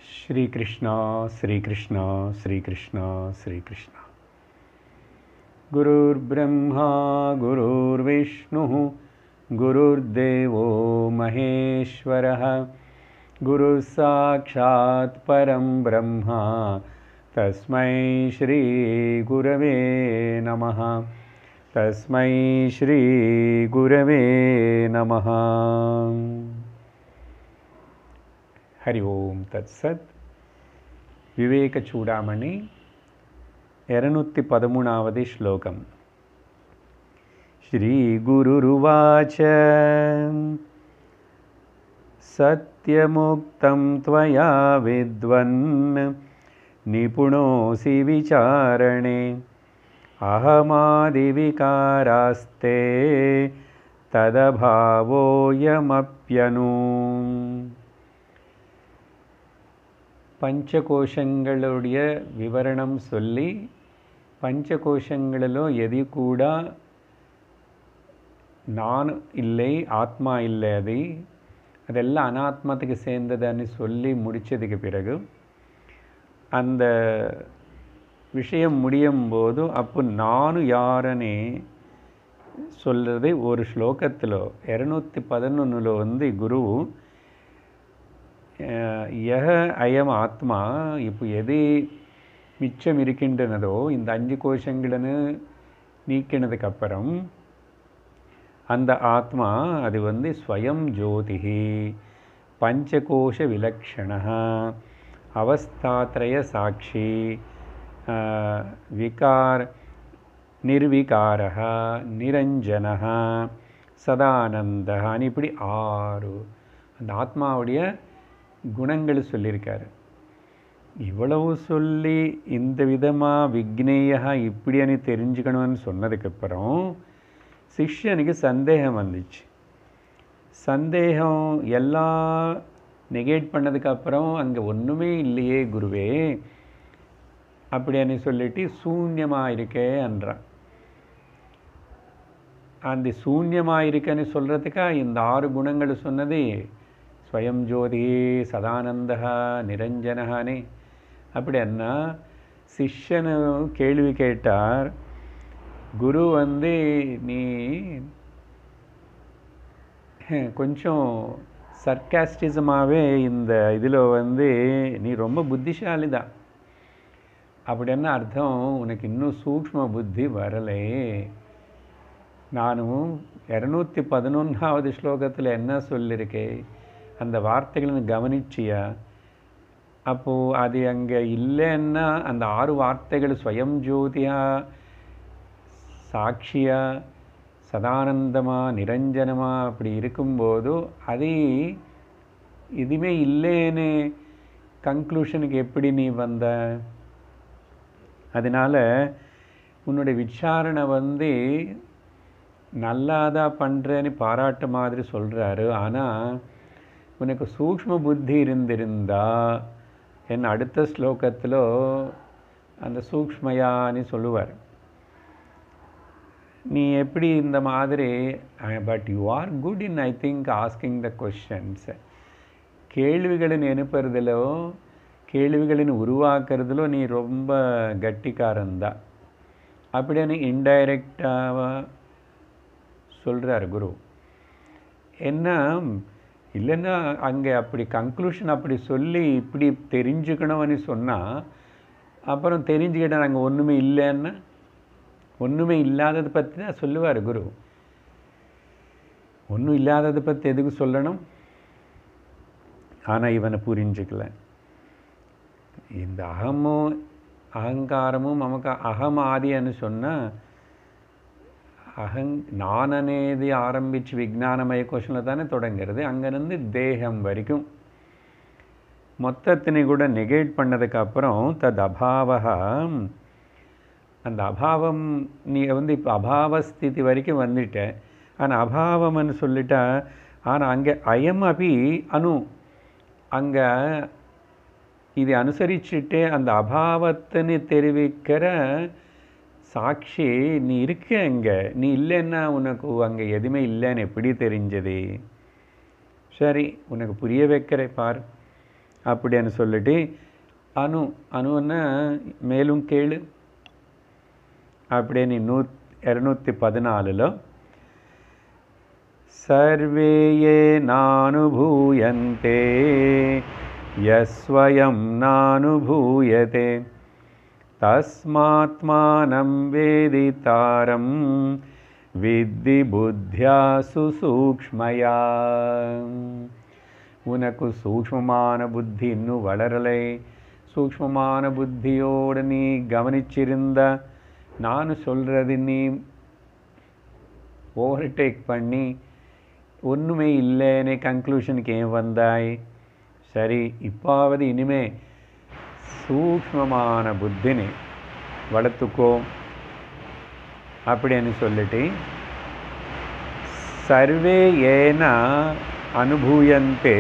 श्रीकृष्णा श्रीकृष्णा श्रीकृष्णा श्रीकृष्णा गुरुर्ब्रह्मा गुरुर्विष्णुः गुरुर्देवो महेश्वरः गुरुः साक्षात् परं ब्रह्मा तस्मै श्रीगुरवे नमः तस्मै श्रीगुरवे नमः హరి ఓం తత్సత్ వివేక చూడామణి ఎరనుత్తి పదమూడవది శ్లోకం శ్రీ గురురువాచ సత్యముక్తం త్వయా విద్వన్ నిపుణోసి విచారణే అహమాదివికారాస్తే తదభావోయమప్యను பஞ்சகோஷங்களுடைய விவரணம் சொல்லி பஞ்சகோஷங்களிலோ எது கூட நான் இல்லை ஆத்மா இல்லை அது அதெல்லாம் அனாத்மத்துக்கு சேர்ந்ததுன்னு சொல்லி முடித்ததுக்கு பிறகு அந்த விஷயம் முடியும் போது அப்போ நானும் யாரனே சொல்கிறது ஒரு ஸ்லோகத்தில் இரநூத்தி பதினொன்றில் வந்து குரு யக அயம் ஆத்மா இப்போ எது மிச்சம் இருக்கின்றனதோ இந்த அஞ்சு கோஷங்களன்னு நீக்கினதுக்கப்புறம் அந்த ஆத்மா அது வந்து ஸ்வயம் ஜோதிகி பஞ்சகோஷ விலக்ஷண அவஸ்தாத்ரய சாட்சி விகார் நிர்விகார நிரஞ்சன சதானந்தன்னு இப்படி ஆறு அந்த ஆத்மாவுடைய குணங்கள் சொல்லியிருக்காரு இவ்வளவு சொல்லி இந்த விதமாக விக்னேயா இப்படின்னு தெரிஞ்சுக்கணும்னு சொன்னதுக்கப்புறம் சிஷ்யனுக்கு சந்தேகம் வந்துச்சு சந்தேகம் எல்லாம் நெகேட் பண்ணதுக்கப்புறம் அங்கே ஒன்றுமே இல்லையே குருவே அப்படின்னு சொல்லிட்டு சூன்யமாக இருக்கே என்றான் அந்த சூன்யமாக இருக்கேன்னு சொல்கிறதுக்கா இந்த ஆறு குணங்கள் சொன்னது ஸ்வயம் ஜோதி சதானந்தா நிரஞ்சனஹானே அப்படின்னா சிஷ்யனு கேள்வி கேட்டார் குரு வந்து நீ கொஞ்சம் சர்க்காஸ்டிசமாகவே இந்த இதில் வந்து நீ ரொம்ப புத்திசாலி தான் அப்படின்னா அர்த்தம் உனக்கு இன்னும் சூக்ம புத்தி வரலே நானும் இரநூத்தி பதினொன்றாவது ஸ்லோகத்தில் என்ன சொல்லியிருக்கேன் அந்த வார்த்தைகளை கவனிச்சியா அப்போது அது அங்கே இல்லைன்னா அந்த ஆறு வார்த்தைகள் ஸ்வயம் ஜோதியா சாட்சியா சதானந்தமா நிரஞ்சனமா அப்படி இருக்கும்போது அது இதுவுமே இல்லைன்னு கன்க்ளூஷனுக்கு எப்படி நீ வந்த அதனால் உன்னுடைய விசாரணை வந்து நல்லாதான் பண்ணுறேன்னு பாராட்டு மாதிரி சொல்கிறாரு ஆனால் உனக்கு சூக்ம புத்தி இருந்திருந்தா என் அடுத்த ஸ்லோகத்தில் அந்த சூக்மயான்னு சொல்லுவார் நீ எப்படி இந்த மாதிரி but you are good in I think asking the questions கேள்விகளின் அனுப்புறதிலோ கேள்விகளின் உருவாக்குறதுலோ நீ ரொம்ப கட்டிக்காரன்தான் அப்படின்னு இன்டைரக்டாக சொல்கிறார் குரு என்ன இல்லைன்னா அங்கே அப்படி கன்க்ளூஷன் அப்படி சொல்லி இப்படி தெரிஞ்சுக்கணும்னு சொன்னால் அப்புறம் தெரிஞ்சுக்கிட்டேன் அங்கே ஒன்றுமே இல்லைன்னா ஒன்றுமே இல்லாததை பற்றி தான் சொல்லுவார் குரு ஒன்றும் இல்லாததை பற்றி எதுக்கு சொல்லணும் ஆனால் இவனை புரிஞ்சுக்கல இந்த அகமும் அகங்காரமும் நமக்கு அகம் ஆதின்னு சொன்னால் அகங் நான் అనేది ஆரம்பித்து விஜானமய கோஷனில் தானே தொடங்கிறது அங்கேருந்து தேகம் வரைக்கும் மொத்தத்தினை கூட நெகேட் பண்ணதுக்கப்புறம் தத் அபாவகா அந்த அபாவம் நீ வந்து இப்போ அபாவஸ்திதி வரைக்கும் வந்துட்ட ஆனால் அபாவம்னு சொல்லிட்டா ஆனால் அங்கே அயம் அபி அணு அங்கே இதை அனுசரிச்சுட்டு அந்த அபாவத்தின்னு தெரிவிக்கிற சாட்சி நீ இருக்க அங்கே நீ இல்லைன்னா உனக்கு அங்கே எதுவுமே இல்லைன்னு எப்படி தெரிஞ்சது சரி உனக்கு புரிய வைக்கிற பார் அப்படின்னு சொல்லிட்டு அணு அணுன்னா மேலும் கேளு அப்படின்னு நூ இரநூத்தி பதினாலில் சர்வே ஏ நானுபூயந்தே யஸ்வயம் நானுபூயதே தஸ்மாத்மானம் வேதிதாரம் வித்தி புத்தியா சுசூக்ஷ்மயா உனக்கு சூக்ஷ்மமான புத்தி இன்னும் வளரலை சூக்ஷ்மமான புத்தியோடு நீ கவனிச்சிருந்த நான் சொல்கிறது நீ ஓவர்டேக் பண்ணி ஒன்றுமே இல்லைன்னு கன்க்ளூஷனுக்கு ஏன் வந்தாய் சரி இப்பாவது இனிமே சூக்ஷ்மமான புத்தினி வளர்த்துக்கோ அப்படின்னு சொல்லிட்டு சர்வே ஏன அனுபூயந்தே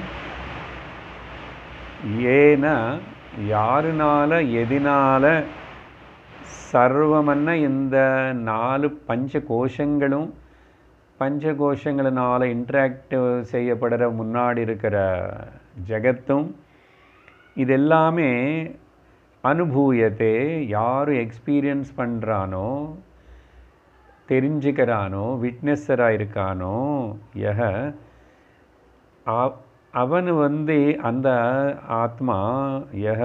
ஏன யாருனால எதினால சர்வமன்ன இந்த நாலு பஞ்ச கோஷங்களும் பஞ்ச கோஷங்களினால இன்ட்ராக்ட் செய்யப்படுற முன்னாடி இருக்கிற ஜெகத்தும் இதெல்லாமே அனுபூயத்தை யார் எக்ஸ்பீரியன்ஸ் பண்ணுறானோ தெரிஞ்சுக்கிறானோ விட்னஸராக இருக்கானோ யக அவன் வந்து அந்த ஆத்மா யக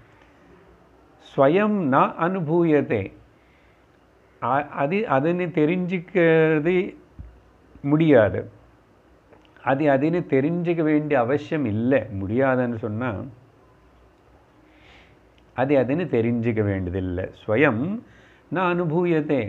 ஸ்வயம் ந அனுபூயத்தை அது அதனை தெரிஞ்சுக்கிறது முடியாது அது அதனை தெரிஞ்சுக்க வேண்டிய அவசியம் இல்லை முடியாதுன்னு சொன்னால் அது அதனை தெரிஞ்சுக்க வேண்டியதில்லை ஸ்வயம் நான் அனுபூயத்தை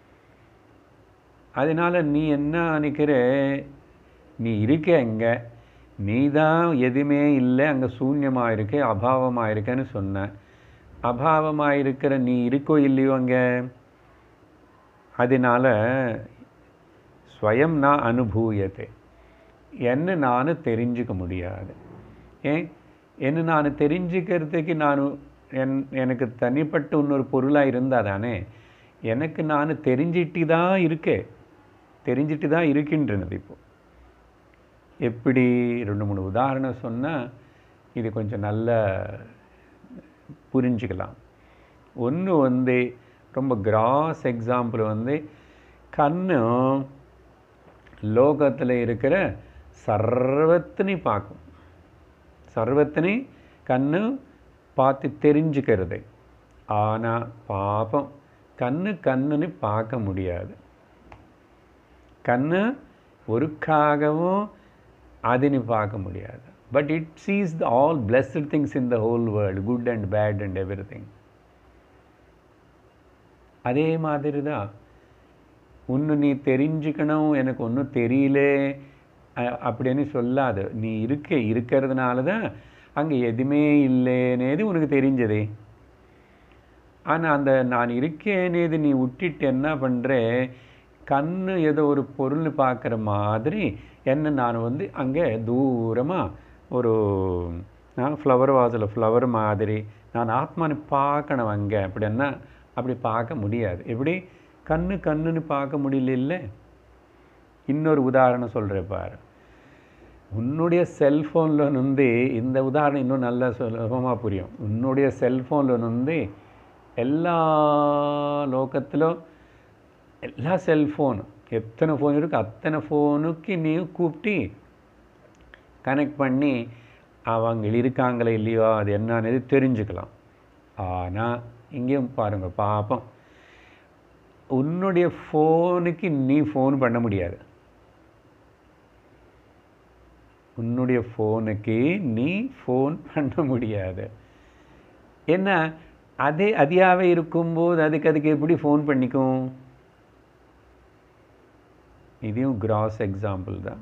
அதனால் நீ என்ன நினைக்கிற நீ இருக்க அங்கே நீ தான் எதுவுமே இல்லை அங்கே சூன்யமாக இருக்க அபாவமாக இருக்கேன்னு சொன்ன அபாவமாக இருக்கிற நீ இருக்கோ இல்லையோ அங்கே அதனால் ஸ்வயம் நான் அனுபூயத்தை என்ன நான் தெரிஞ்சுக்க முடியாது ஏன் என்ன நான் தெரிஞ்சுக்கிறதுக்கு நான் என் எனக்கு தனிப்பட்ட இன்னொரு பொருளாக இருந்தால் தானே எனக்கு நான் தெரிஞ்சிட்டு தான் இருக்கேன் தெரிஞ்சிட்டு தான் இருக்கின்றனது இப்போ எப்படி ரெண்டு மூணு உதாரணம் சொன்னால் இது கொஞ்சம் நல்ல புரிஞ்சுக்கலாம் ஒன்று வந்து ரொம்ப கிராஸ் எக்ஸாம்பிள் வந்து கண்ணு லோகத்தில் இருக்கிற சர்வத்தினை பார்க்கும் சர்வத்தினை கண்ணு பார்த்து தெரிஞ்சுக்கிறது ஆனால் பாபம் கண்ணு கண்ணுன்னு பார்க்க முடியாது கண்ணு ஒருக்காகவும் அதனை பார்க்க முடியாது but it sees the all blessed things in the whole world good and bad and everything அதே மாதிரி தான் ஒன்று நீ தெரிஞ்சுக்கணும் எனக்கு ஒன்றும் தெரியல அப்படின்னு சொல்லாது நீ இருக்க இருக்கிறதுனால தான் அங்கே எதுவுமே இல்லைனேது உனக்கு தெரிஞ்சதே ஆனால் அந்த நான் இருக்கேனேது நீ விட்டுட்டு என்ன பண்ணுற கண் ஏதோ ஒரு பொருள் பார்க்குற மாதிரி என்ன நான் வந்து அங்கே தூரமாக ஒரு நான் ஃப்ளவர் வாசில் ஃப்ளவர் மாதிரி நான் ஆத்மானு பார்க்கணும் அங்கே அப்படின்னா அப்படி பார்க்க முடியாது எப்படி கண்ணு கண்ணுன்னு பார்க்க முடியல இல்லை இன்னொரு உதாரணம் சொல்கிறேன் பாரு உன்னுடைய செல்ஃபோனில் வந்து இந்த உதாரணம் இன்னும் நல்லா சுலபமாக புரியும் உன்னுடைய செல்ஃபோனில் வந்து எல்லா லோகத்திலும் எல்லா செல்ஃபோனு எத்தனை ஃபோன் இருக்கு அத்தனை ஃபோனுக்கு நீ கூப்பிட்டு கனெக்ட் பண்ணி அவங்க இருக்காங்களே இல்லையோ அது என்னன்னு தெரிஞ்சுக்கலாம் ஆனால் இங்கேயும் பாருங்கள் பாப்போம் உன்னுடைய ஃபோனுக்கு நீ ஃபோன் பண்ண முடியாது உன்னுடைய ஃபோனுக்கு நீ ஃபோன் பண்ண முடியாது என்ன அதே அதியாவே இருக்கும்போது அதுக்கு அதுக்கு எப்படி ஃபோன் பண்ணிக்கும் இதையும் கிராஸ் எக்ஸாம்பிள் தான்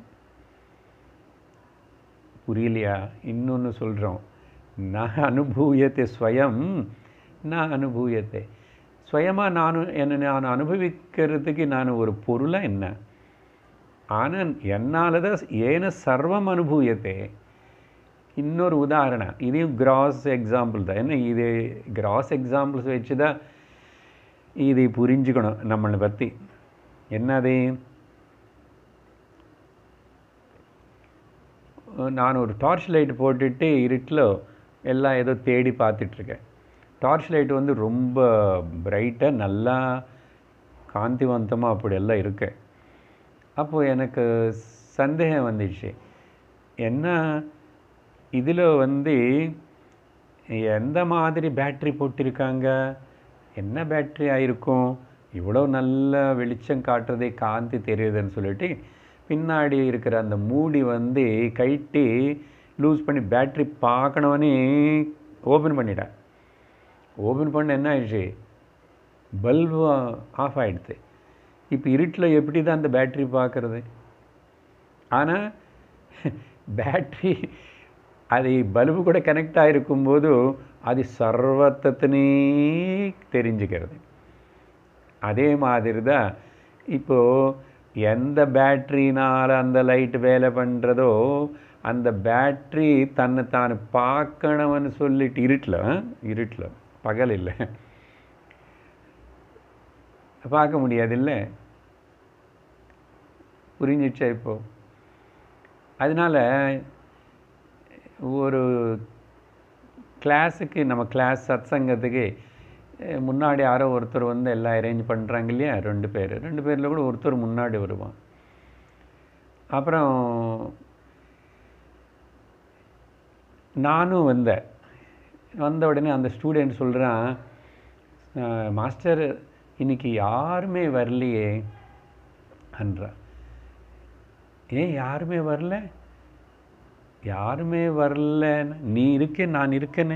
புரியலையா இன்னொன்று சொல்கிறோம் நான் அனுபூயத்தை ஸ்வயம் நான் அனுபூயத்தை ஸ்வயமாக நான் என்னை நான் அனுபவிக்கிறதுக்கு நான் ஒரு பொருளாக என்ன ஆனால் என்னால் தான் ஏன சர்வம் அனுபூயத்தை இன்னொரு உதாரணம் இதையும் கிராஸ் எக்ஸாம்பிள் தான் என்ன இது கிராஸ் எக்ஸாம்பிள்ஸ் வச்சு தான் இதை புரிஞ்சுக்கணும் நம்மளை பற்றி என்னது நான் ஒரு டார்ச் லைட் போட்டுட்டு இருட்டில் எல்லாம் ஏதோ தேடி பார்த்துட்ருக்கேன் டார்ச் லைட் வந்து ரொம்ப பிரைட்டாக நல்லா காந்திவந்தமாக அப்படி எல்லாம் இருக்கு அப்போது எனக்கு சந்தேகம் வந்துச்சு என்ன இதில் வந்து எந்த மாதிரி பேட்ரி போட்டிருக்காங்க என்ன பேட்ரி ஆயிருக்கும் இவ்வளோ நல்ல வெளிச்சம் காட்டுறதே காந்தி தெரியுதுன்னு சொல்லிட்டு பின்னாடி இருக்கிற அந்த மூடி வந்து கைட்டி லூஸ் பண்ணி பேட்ரி பார்க்கணுன்னு ஓப்பன் பண்ணிட்டேன் ஓப்பன் பண்ண என்ன ஆயிடுச்சு பல்பு ஆஃப் ஆகிடுது இப்போ இருட்டில் எப்படி தான் அந்த பேட்ரி பார்க்குறது ஆனால் பேட்ரி அது பல்பு கூட கனெக்ட் ஆகிருக்கும்போது அது சர்வத்தத்தினே தெரிஞ்சுக்கிறது அதே மாதிரி தான் இப்போது எந்த பேட்ரினால் அந்த லைட் வேலை பண்ணுறதோ அந்த பேட்ரி தன்னை தான் பார்க்கணும்னு சொல்லிட்டு இருட்டில் இருட்டில் பகல் இல்லை பார்க்க முடியாதுல்ல புரிஞ்சிச்சா இப்போ அதனால் ஒரு கிளாஸுக்கு நம்ம கிளாஸ் சத்சங்கத்துக்கு அஹ், முன்னாடி யாரோ ஒருத்தர் வந்து எல்லாம் அரேஞ்ச் பண்ணுறாங்க இல்லையா ரெண்டு பேர் ரெண்டு பேரில் கூட ஒருத்தர் முன்னாடி வருவான் அப்புறம் நானும் வந்தேன் வந்த உடனே அந்த ஸ்டூடெண்ட் சொல்கிறான் மாஸ்டர் இன்னைக்கு யாருமே வரலையே என்றான் ஏன் யாருமே வரல யாருமே வரலன்னு நீ இருக்கே நான் இருக்கேனே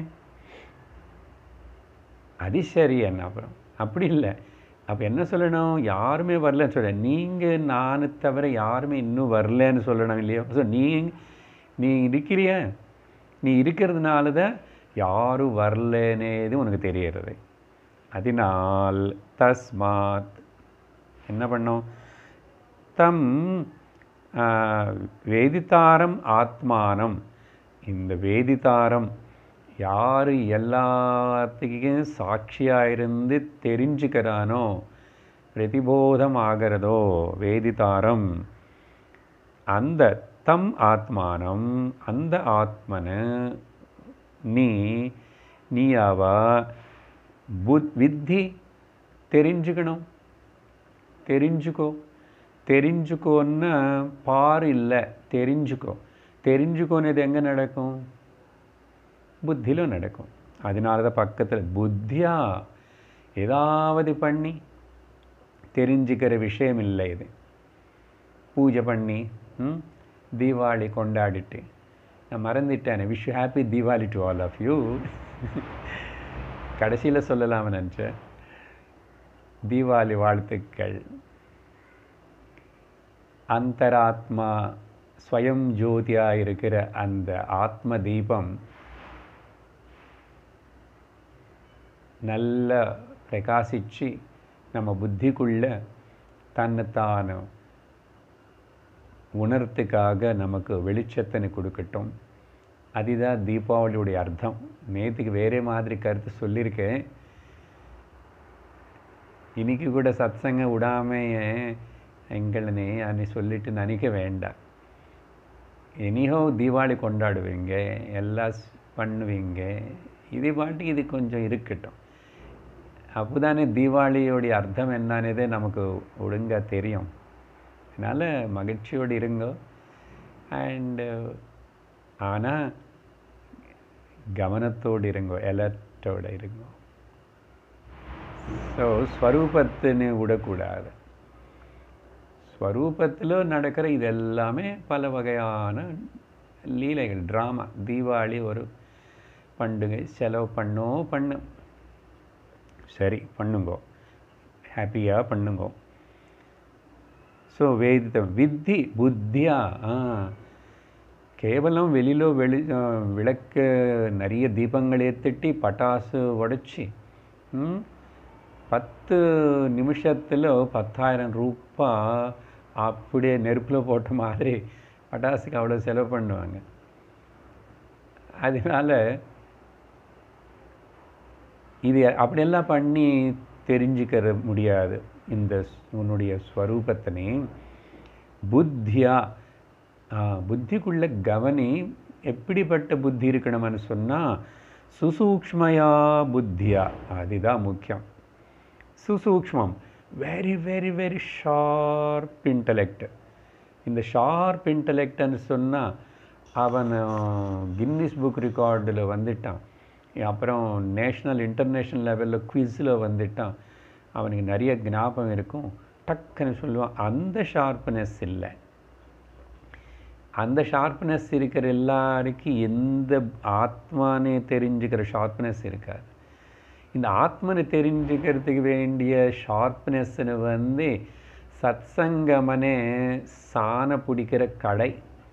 அது சரி என்ன அப்புறம் அப்படி இல்லை அப்போ என்ன சொல்லணும் யாருமே வரலன்னு சொல்ல நீங்கள் நான் தவிர யாருமே இன்னும் வரலன்னு சொல்லணும் இல்லையா ஸோ நீ நீ இருக்கிறிய நீ இருக்கிறதுனால தான் யாரும் வரலனேது உனக்கு தெரியறது அதனால் தஸ்மாத் என்ன பண்ணோம் தம் ஆ, வேதித்தாரம் ஆத்மானம் இந்த வேதித்தாரம் யார் எல்லாத்துக்கும் சாட்சியாக இருந்து தெரிஞ்சுக்கிறானோ பிரதிபோதம் ஆகிறதோ வேதித்தாரம் அந்த தம் ஆத்மானம் அந்த ஆத்மன நீ நீயாவா புத் வித்தி தெரிஞ்சுக்கணும் தெரிஞ்சுக்கோ தெரிஞ்சுக்கோன்னா பாரு இல்லை தெரிஞ்சுக்கோ தெரிஞ்சுக்கோனது எங்கே நடக்கும் புத்தியில நடக்கும் அதனால தான் பக்கத்தில் புத்தியா ஏதாவது பண்ணி தெரிஞ்சுக்கிற விஷயம் இல்லை இது பூஜை பண்ணி ம், தீபாவளி கொண்டாடிட்டு நான் மறந்துட்டேன் wish happy Deepavali to all of you கடைசியில் சொல்லலாம்னு நினச்சேன் தீபாவளி வாழ்த்துக்கள் அந்தராத்மா ஸ்வயம் ஜோதியாக இருக்கிற அந்த ஆத்ம தீபம் நல்ல பிரகாசிச்சு நம்ம புத்திக்குள்ள தன்னைத்தான உணர்த்துக்காக நமக்கு வெளிச்சத்தனை கொடுக்கட்டும் அதுதான் தீபாவளியுடைய அர்த்தம் நேற்றுக்கு வேறே மாதிரி கருத்து சொல்லியிருக்கேன் இன்னைக்கு கூட சத்சங்க விடாமையே எங்களனே அன்னை சொல்லிட்டு நினைக்க வேண்டாம் எனிஹோ தீபாவளி கொண்டாடுவீங்க எல்லாம் ஸ்- பண்ணுவீங்க இது பாட்டுக்கு இது கொஞ்சம் இருக்கட்டும் அப்போதானே தீபாவளியோடைய அர்த்தம் என்னன்னதே நமக்கு ஒழுங்கா தெரியும் அதனால் மகிழ்ச்சியோடு இருங்கோ அண்டு ஆனால் கவனத்தோடு இருங்கோ எலர்ட்டோடு இருங்கோ ஸோ ஸ்வரூபத்துன்னு விடக்கூடாது ஸ்வரூபத்தில் நடக்கிற இது எல்லாமே பல வகையான லீலைகள் ட்ராமா தீபாவளி ஒரு பண்டிகை செலவு பண்ணோ பண்ணு சரி பண்ணுங்கோ ஹாப்பியாக பண்ணுங்கோ ஸோ வேதித்த வித்தி புத்தியா ஆ கேவலம் வெளியில வெளி ஆ, விளக்கு நிறைய தீபங்கள் ஏற்றிட்டு பட்டாசு உடைச்சி ம், பத்து நிமிஷத்தில் பத்தாயிரம் ரூபா அப்படியே நெருப்பில் போட்ட மாதிரி பட்டாசுக்கு அவ்வளோ செலவு பண்ணுவாங்க அதனால இது அப்படியெல்லாம் பண்ணி தெரிஞ்சுக்கிற முடியாது இந்த ஸ்- உன்னுடைய ஸ்வரூபத்தினை புத்தியா ஆ, புத்திக்குள்ள கவனி எப்படிப்பட்ட புத்தி இருக்கணும்னு சொன்னால் சுசூக்ஷ்மயா புத்தியா அதுதான் முக்கியம் சுசூக்ஷ்மம் very very very sharp intellect இந்த ஷார்ப் இன்டலெக்ட்னு சொன்னால் அவன் கின்னிஸ் புக் ரெக்கார்டில் வந்துட்டான் அப்புறம் நேஷ்னல் இன்டர்நேஷ்னல் லெவலில் குவிஸில் வந்துட்டான் அவனுக்கு நிறைய ஞாபகம் இருக்கும் டக்குன்னு சொல்லுவான் அந்த ஷார்ப்னஸ் இல்லை அந்த ஷார்ப்னஸ் இருக்கிற எல்லாருக்கும் எந்த ஆத்மானே தெரிஞ்சுக்கிற ஷார்ப்னஸ் இருக்காது இந்த ஆத்மனை தெரிஞ்சுக்கிறதுக்கு வேண்டிய ஷார்ப்னஸ்னு வந்து சத்சங்கமனே சாண பிடிக்கிற கடை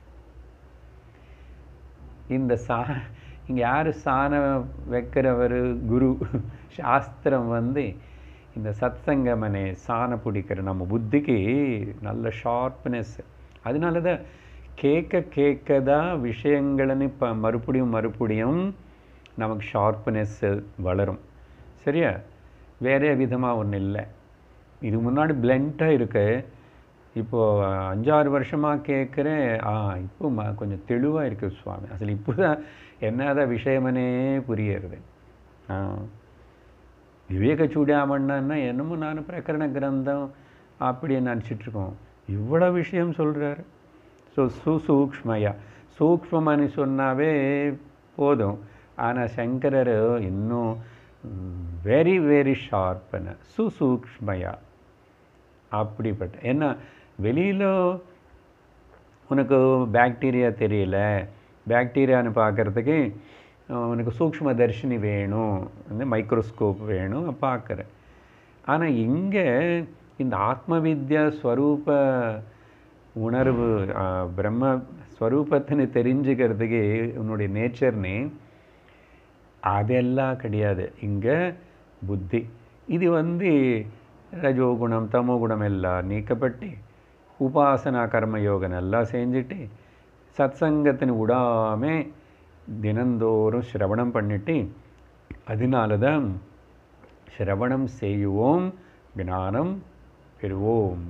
இந்த சா இங்கே யார் சாண வைக்கிறவர் குரு சாஸ்திரம் வந்து இந்த சத்சங்கமனே சாண பிடிக்கிற நம்ம புத்திக்கு நல்ல ஷார்ப்னஸ் அதனால தான் கேட்க கேட்க தான் விஷயங்களன்னு இப்போ மறுபடியும் மறுபடியும் நமக்கு ஷார்ப்னஸ் வளரும் சரியா வேறே விதமாக ஒன்றும் இல்லை இது முன்னாடி பிளண்ட்டாக இருக்கு இப்போது அஞ்சாறு வருஷமாக கேட்குறேன் ஆ இப்போ ம கொஞ்சம் தெளிவாக இருக்குது சுவாமி அசல் இப்போ தான் என்னதான் விஷயமனே புரியறது ஆ விவேக சூடாமண்ணா என்னமோ நான் பிரகரண கிரந்தம் அப்படின்னு நினச்சிட்ருக்கோம் இவ்வளோ விஷயம் சொல்கிறாரு ஸோ சுசூக்ஷ்மயா சூக்ஷ்மன்னு சொன்னாவே போதும் ஆனால் சங்கரர் இன்னும் வெரி வெரி ஷார்ப்னு சுசூக்ஷ்மயா அப்படிப்பட்ட ஏன்னா வெளியில் உனக்கு பாக்டீரியா தெரியல பாக்டீரியான்னு பார்க்குறதுக்கு உனக்கு சூக்ஷ்ம தர்ஷினி வேணும் வந்து மைக்ரோஸ்கோப் வேணும் பார்க்குற ஆனால் இங்கே இந்த ஆத்ம வித்யா ஸ்வரூப உணர்வு ஆ, பிரம்ம ஸ்வரூபத்தின்னு தெரிஞ்சுக்கிறதுக்கு உன்னுடைய நேச்சர்னு அதெல்லாம் கிடையாது இங்கே புத்தி இது வந்து ரஜோகுணம் தமோகுணம் எல்லாம் நீக்கப்பட்டு உபாசனா கர்மயோகம் எல்லாம் செஞ்சுட்டு சத்சங்கத்தின் விடாமல் தினந்தோறும் சிரவணம் பண்ணிட்டு அதனால தான் சிரவணம் செய்வோம் ஞானம் பெறுவோம்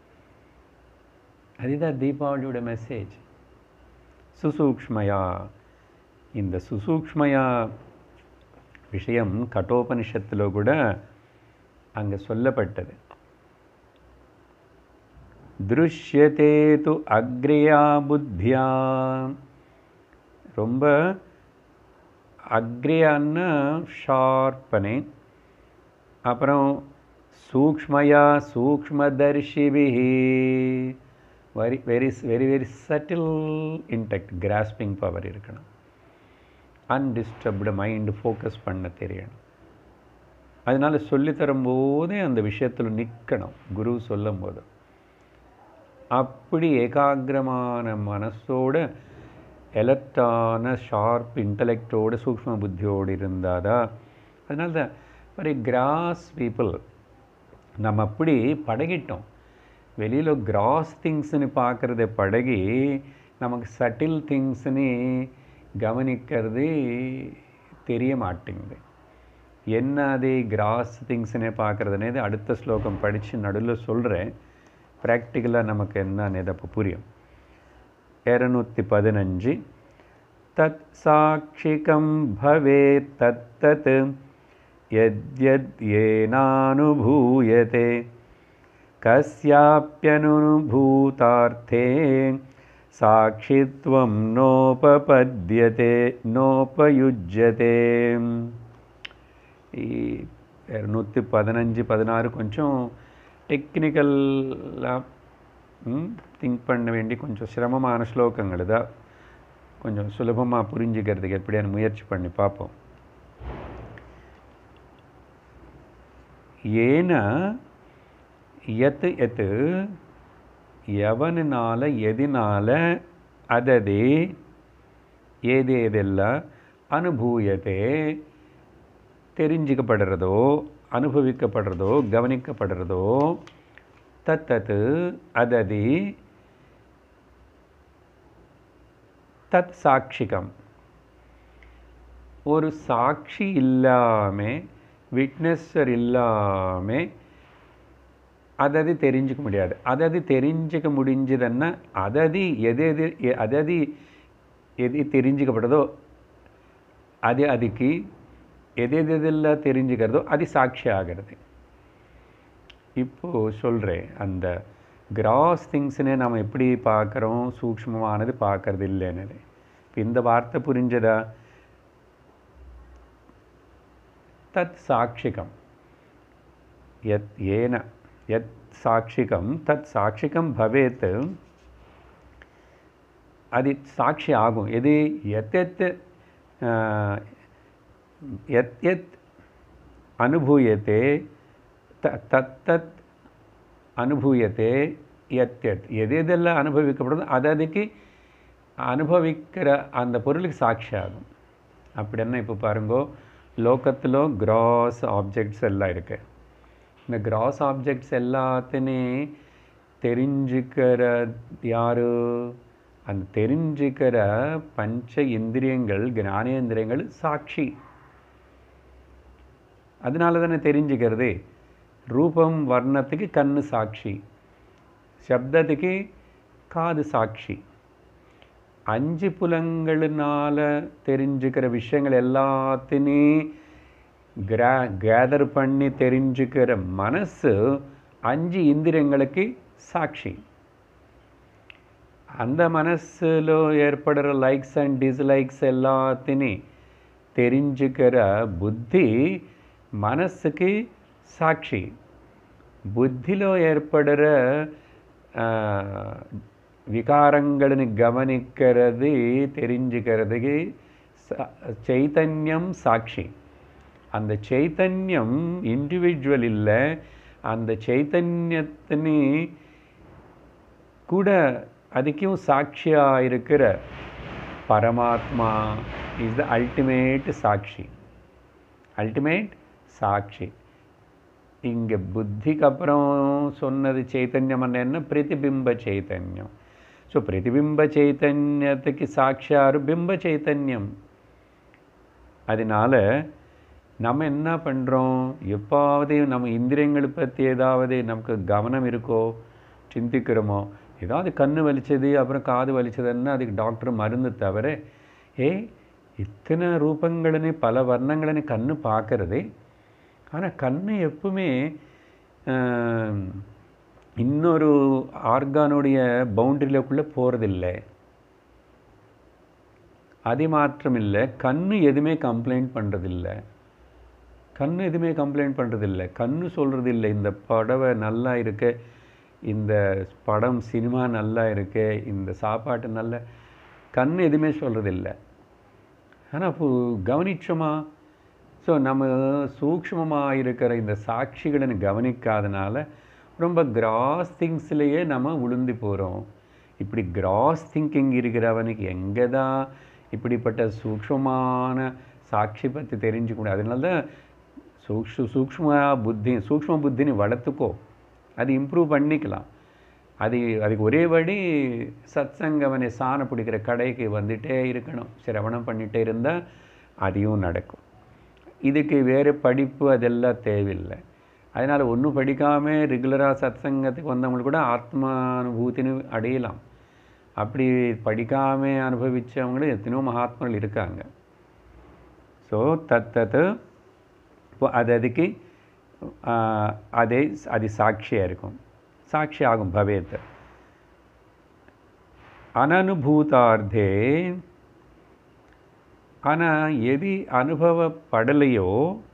அதுதான் தீபாவளியோட மெசேஜ் சுசூக்ஷ்மயா இந்த சுசூக்ஷ்மயா விஷயம் கட்டோபனிஷத்தில் கூட அங்கே சொல்லப்பட்டது திருஷ்யதே து அக்ரியா புத்தியா ரொம்ப அக்ரியான்னா ஷார்ப்பனே அப்புறம் சூக்ஷ்மயா சூக்ஷ்மதர்ஷிபிஹி very very very very subtle intellect grasping power இருக்கணும் அன்டிஸ்டர்ப்டு மைண்டு ஃபோக்கஸ் பண்ண தெரியணும் அதனால் சொல்லித் தரும்போதே அந்த விஷயத்தில் நிற்கணும் குரு சொல்லும் போது அப்படி ஏகாகிரமான மனசோட எலக்டான ஷார்ப் இன்டலெக்டோட சூக்ஷ்ம புத்தியோடு இருந்தாதான் அதனால தான் ஒரு கிராஸ் பீப்புள் நம்ம அப்படி பழகிட்டோம் வெளியில் கிராஸ் திங்ஸ்னு பார்க்குறத பழகி நமக்கு சட்டில் திங்ஸ்னு கவனிக்கிறது தெரிய மாட்டேங்குது என்ன அது கிராஸ் திங்ஸ்னே பார்க்குறதுனே அடுத்த ஸ்லோகம் படித்து நடுவில் சொல்கிறேன் ப்ராக்டிக்கலாக நமக்கு என்னன்னு அப்போ புரியும் இரநூத்தி பதினஞ்சு தத் சாட்சிகம் பவே தத்தத் யத்யத் ஏனானுபூயதே கஸ்யாப்யனுபூதார்த்தே சாட்சித்வம் நோபபத்யதே நோபயுஜ்யதே ఈ నూற்றி పదనంజు పదనారు కొంచెం டெக்னிக்கலாக திங்க் பண்ண வேண்டி கொஞ்சம் சிரமமான ஸ்லோகங்கள் தான் கொஞ்சம் சுலபமாக புரிஞ்சுக்கிறதுக்கு எப்படியான முயற்சி பண்ணி பார்ப்போம் ஏன எத் எத் எவனால எதினால அததே ஏதேதெல்லாம் அனுபூயதே தெரிஞ்சிக்கப்படுறதோ அனுபவிக்கப்படுறதோ கவனிக்கப்படுறதோ தத்தத்து அததி தத் சாட்சிகம் ஒரு சாட்சி இல்லாமல் விட்னஸர் இல்லாமல் அதது தெரிஞ்சுக்க முடியாது அதது தெரிஞ்சுக்க முடிஞ்சதுன்னா அதது எது எது எ- அதது எது தெரிஞ்சுக்கப்படுதோ அது அதுக்கு எது எது எதெல்லாம் தெரிஞ்சுக்கிறதோ அது சாட்சி ஆகிறது இப்போ சொல்கிறேன் அந்த கிராஸ் திங்ஸ்னு நம்ம எப்படி பார்க்குறோம் சூக்ஷ்மமானது பார்க்கறது இல்லைன்னு இப்போ இந்த வார்த்தை புரிஞ்சதா தத் சாட்சிகம் यत् येन यत् साक्षिकं तत् साक्षिकं भवेत् அது சாட்சி ஆகும் எது எத் எத் ஆஹ், எத் எத் அனுபூயத்தே த தத் தத் அனுபூயத்தே எத் எத் எது எதெல்லாம் அனுபவிக்கப்படுதோ அது அதுக்கு அனுபவிக்கிற அந்த பொருளுக்கு சாட்சி ஆகும் அப்படின்னா இப்போ பாருங்கோ லோகத்தில் கிராஸ் ஆப்ஜெக்ட்ஸ் எல்லாம் இருக்குது இந்த கிராஸ் ஆப்ஜெக்ட்ஸ் எல்லாத்தையும் தெரிஞ்சுக்கிற யாரு அந்த தெரிஞ்சுக்கிற பஞ்ச இந்திரியங்கள் ஞானேந்திரியங்கள் சாட்சி அதனால தானே தெரிஞ்சுக்கிறது ரூபம் வர்ணத்துக்கு கண்ணு சாட்சி சப்தத்துக்கு காது சாட்சி அஞ்சு புலங்களினால தெரிஞ்சுக்கிற விஷயங்கள் எல்லாத்தையும் கிரா கேதர் பண்ணி தெரிஞ்சுக்கிற மனசு அஞ்சு இந்திரியங்களுக்கு சாட்சி அந்த மனசுல ஏற்படுற லைக்ஸ் அண்ட் டிஸ்லைக்ஸ் எல்லாத்தையும் தெரிஞ்சுக்கிற புத்தி மனசுக்கு சாட்சி புத்திలో ஏற்படுற விகாரங்களை கவனிக்கிறது தெரிஞ்சுக்கிறதுக்கு ச- சைத்தன்யம் சாட்சி அந்த சைத்தன்யம் இண்டிவிஜுவல் இல்லை அந்த சைத்தன்யத்தினு கூட அதுக்கும் சாட்சியாக இருக்கிற பரமாத்மா இஸ் த அல்டிமேட் சாட்சி அல்டிமேட் சாட்சி இங்கே புத்திக்கு அப்புறம் சொன்னது சைத்தன்யம் என்ன பிரதிபிம்ப சைத்தன்யம் ஸோ பிரதிபிம்ப சைத்தன்யத்துக்கு சாட்சியாரு பிம்ப சைத்தன்யம் அதனால நம்ம என்ன பண்ணுறோம் எப்பாவது நம்ம இந்திரியங்களை பற்றி ஏதாவது நமக்கு கவனம் இருக்கோ சிந்திக்கிறோமோ ஏதாவது கண்ணு வலிச்சது அப்புறம் காது வலிச்சதுன்னா அதுக்கு டாக்டர் மருந்து தவிர ஏ இத்தனை ரூபங்களனு பல வர்ணங்களனு கண்ணு பார்க்கறதே ஆனால் கண்ணு எப்பவுமே ஆம், இன்னொரு ஆர்கானுடைய பவுண்டரியிலக்குள்ளே போகிறதில்லை அது மாத்திரம் இல்லை கண்ணு எதுவுமே கம்ப்ளைண்ட் பண்ணுறதில்ல கண்ணு எதுவுமே கம்ப்ளைண்ட் பண்ணுறதில்ல கண்ணு சொல்கிறது இல்லை இந்த படவை நல்லா இருக்கு இந்த படம் சினிமா நல்லா இருக்கு இந்த சாப்பாட்டு நல்ல கண்ணு எதுவுமே சொல்கிறதில்ல ஆனால் இப்போ கவனிச்சோமா ஸோ நம்ம சூக்ஷ்மமாக இருக்கிற இந்த சாட்சிகளை கவனிக்காதனால ரொம்ப கிராஸ் திங்ஸ்லேயே நம்ம உளுந்து போகிறோம் இப்படி கிராஸ் திங்கிங் இருக்கிறவனுக்கு எங்கே தான் இப்படிப்பட்ட சூக்ஷ்மமான சாட்சி பற்றி தெரிஞ்சுக்கூடாது அதனால தான் சூக்ஷ சூக்ஷ்ம புத்தி சூக்ஷ்ம புத்தினி வளர்த்துக்கோ அது இம்ப்ரூவ் பண்ணிக்கலாம் அது அதுக்கு ஒரே வழி சத்சங்கவனை சாண பிடிக்கிற கடைக்கு வந்துட்டே இருக்கணும் சிரவணம் பண்ணிகிட்டே இருந்தால் அதையும் நடக்கும் இதுக்கு வேறு படிப்பு அதெல்லாம் தேவையில்லை அதனால் ஒன்றும் படிக்காமல் ரெகுலராக சத்சங்கத்துக்கு வந்தவங்களுக்கு கூட ஆத்மானுபூத்தின்னு அடையலாம் அப்படி படிக்காமல் அனுபவித்தவங்களும் எத்தனையோ மகாத்மாக்கள் இருக்காங்க ஸோ தத்தத்து இப்போ அது அதுக்கு ஆ, அதே அது சாட்சியாக இருக்கும் சாட்சி ஆகும் பவேத் அனனுபூதார்த்தே ஆனால் எது அனுபவப்படலையோ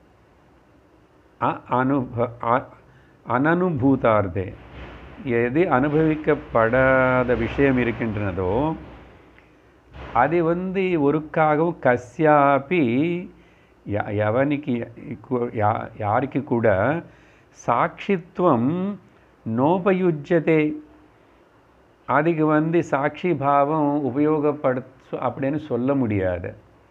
அ- அனுப அ- அனனுபூதார்த்தே எது அனுபவிக்கப்படாத விஷயம் இருக்கின்றனதோ அது வந்து ஒருக்காகவும் கஸ்யாபி ய- எவனுக்கு கு- யா- யாருக்கு கூட சாட்சித்துவம் நோபயுஜ்யதே அதுக்கு வந்து சாட்சி பாவம் உபயோகப்படுத்த அப்படின்னு சொல்ல முடியாது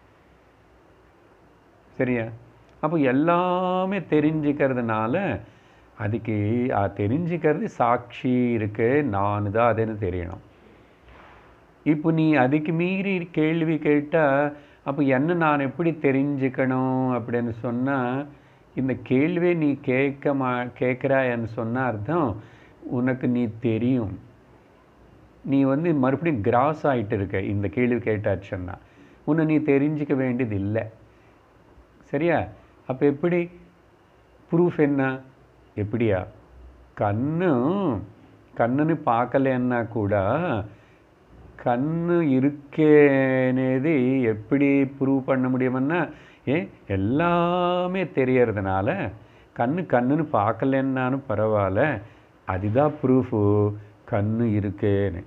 சரியா அப்போ எல்லாமே தெரிஞ்சுக்கிறதுனால அதுக்கு ஆ, தெரிஞ்சுக்கிறது சாட்சி இருக்கு நான் தான் அதுன்னு தெரியணும் இப்போ நீ அதுக்கு மீறி கேள்வி கேட்டால் அப்போ என்ன நான் எப்படி தெரிஞ்சுக்கணும் அப்படின்னு சொன்னால் இந்த கேள்வியை நீ கேட்க மா கேட்குறாயன்னு சொன்ன அர்த்தம் உனக்கு நீ தெரியும் நீ வந்து மறுபடியும் கிராஸ் ஆகிட்டு இருக்க இந்த கேள்வி கேட்டாச்சுன்னா உன்னை நீ தெரிஞ்சிக்க வேண்டியது இல்லை சரியா அப்போ எப்படி ப்ரூஃப் என்ன எப்படியா கண்ணு கண்ணுன்னு பார்க்கலன்னா கூட கண்ணு இருக்கேனேது எப்படி ப்ரூவ் பண்ண முடியுமன்னா ஏன் எல்லாமே தெரியறதுனால கண்ணு கண்ணுன்னு பார்க்கலன்னாலும் பரவாயில்ல அதுதான் ப்ரூஃபு கண்ணு இருக்கேன்னு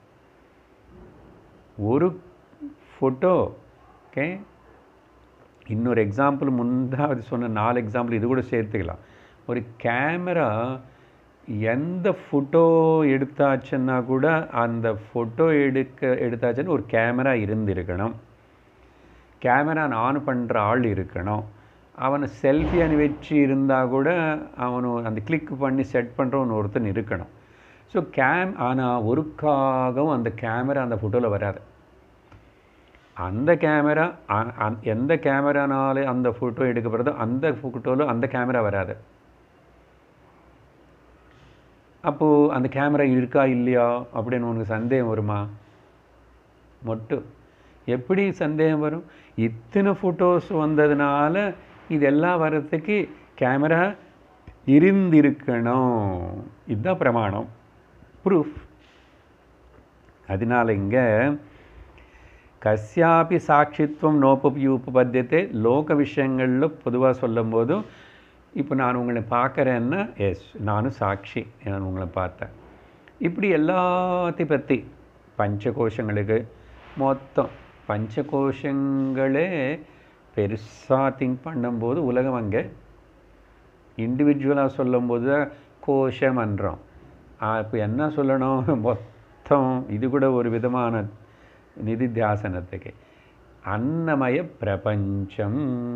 ஒரு ஃபோட்டோ ஓகே இன்னொரு எக்ஸாம்பிள் முந்தாவது சொன்ன நாலு எக்ஸாம்பிள் இது கூட சேர்த்துக்கலாம் ஒரு கேமரா எந்த ஃபோட்டோ எடுத்தாச்சுன்னா கூட அந்த ஃபோட்டோ எடுக்க எடுத்தாச்சுன்னு ஒரு கேமரா இருந்திருக்கணும் கேமரா ஆன் பண்ணுற ஆள் இருக்கணும் அவனை செல்ஃபி அனு வச்சு இருந்தால் கூட அவனு அந்த கிளிக் பண்ணி செட் பண்ணுறவன் ஒருத்தன் இருக்கணும் ஸோ கேம் ஆனால் ஒருக்காகவும் அந்த கேமரா அந்த ஃபோட்டோவில் வராது அந்த கேமரா எந்த கேமரானால அந்த ஃபோட்டோ எடுக்கப்படுறதோ அந்த ஃபோட்டோவில் அந்த கேமரா வராது அப்போது அந்த கேமரா இருக்கா இல்லையா அப்படின்னு உனக்கு சந்தேகம் வருமா மட்டும் எப்படி சந்தேகம் வரும் இத்தனை ஃபோட்டோஸ் வந்ததுனால இதெல்லாம் வர்றதுக்கு கேமரா இருந்திருக்கணும் இதுதான் பிரமாணம் ப்ரூஃப் அதனால் இங்கே கஸ்யாபி சாட்சித்வம் நோபயுபபத்தியத்தை லோக விஷயங்களில் பொதுவாக சொல்லும்போது இப்போ நான் உங்களை பார்க்குறேன்னா எஸ் நானும் சாட்சி நான் உங்களை பார்த்தேன் இப்படி எல்லாத்தையும் பற்றி பஞ்சகோஷங்களுக்கு மொத்தம் பஞ்சகோஷங்களே பெருசாக திங்க் பண்ணும்போது உலகம் அங்கே இண்டிவிஜுவலாக சொல்லும்போது தான் கோஷமன்றோம் இப்போ என்ன சொல்லணும் மொத்தம் இது கூட ஒரு விதமான நிதித்தியாசனத்துக்கு அன்னமய பிரபஞ்சம்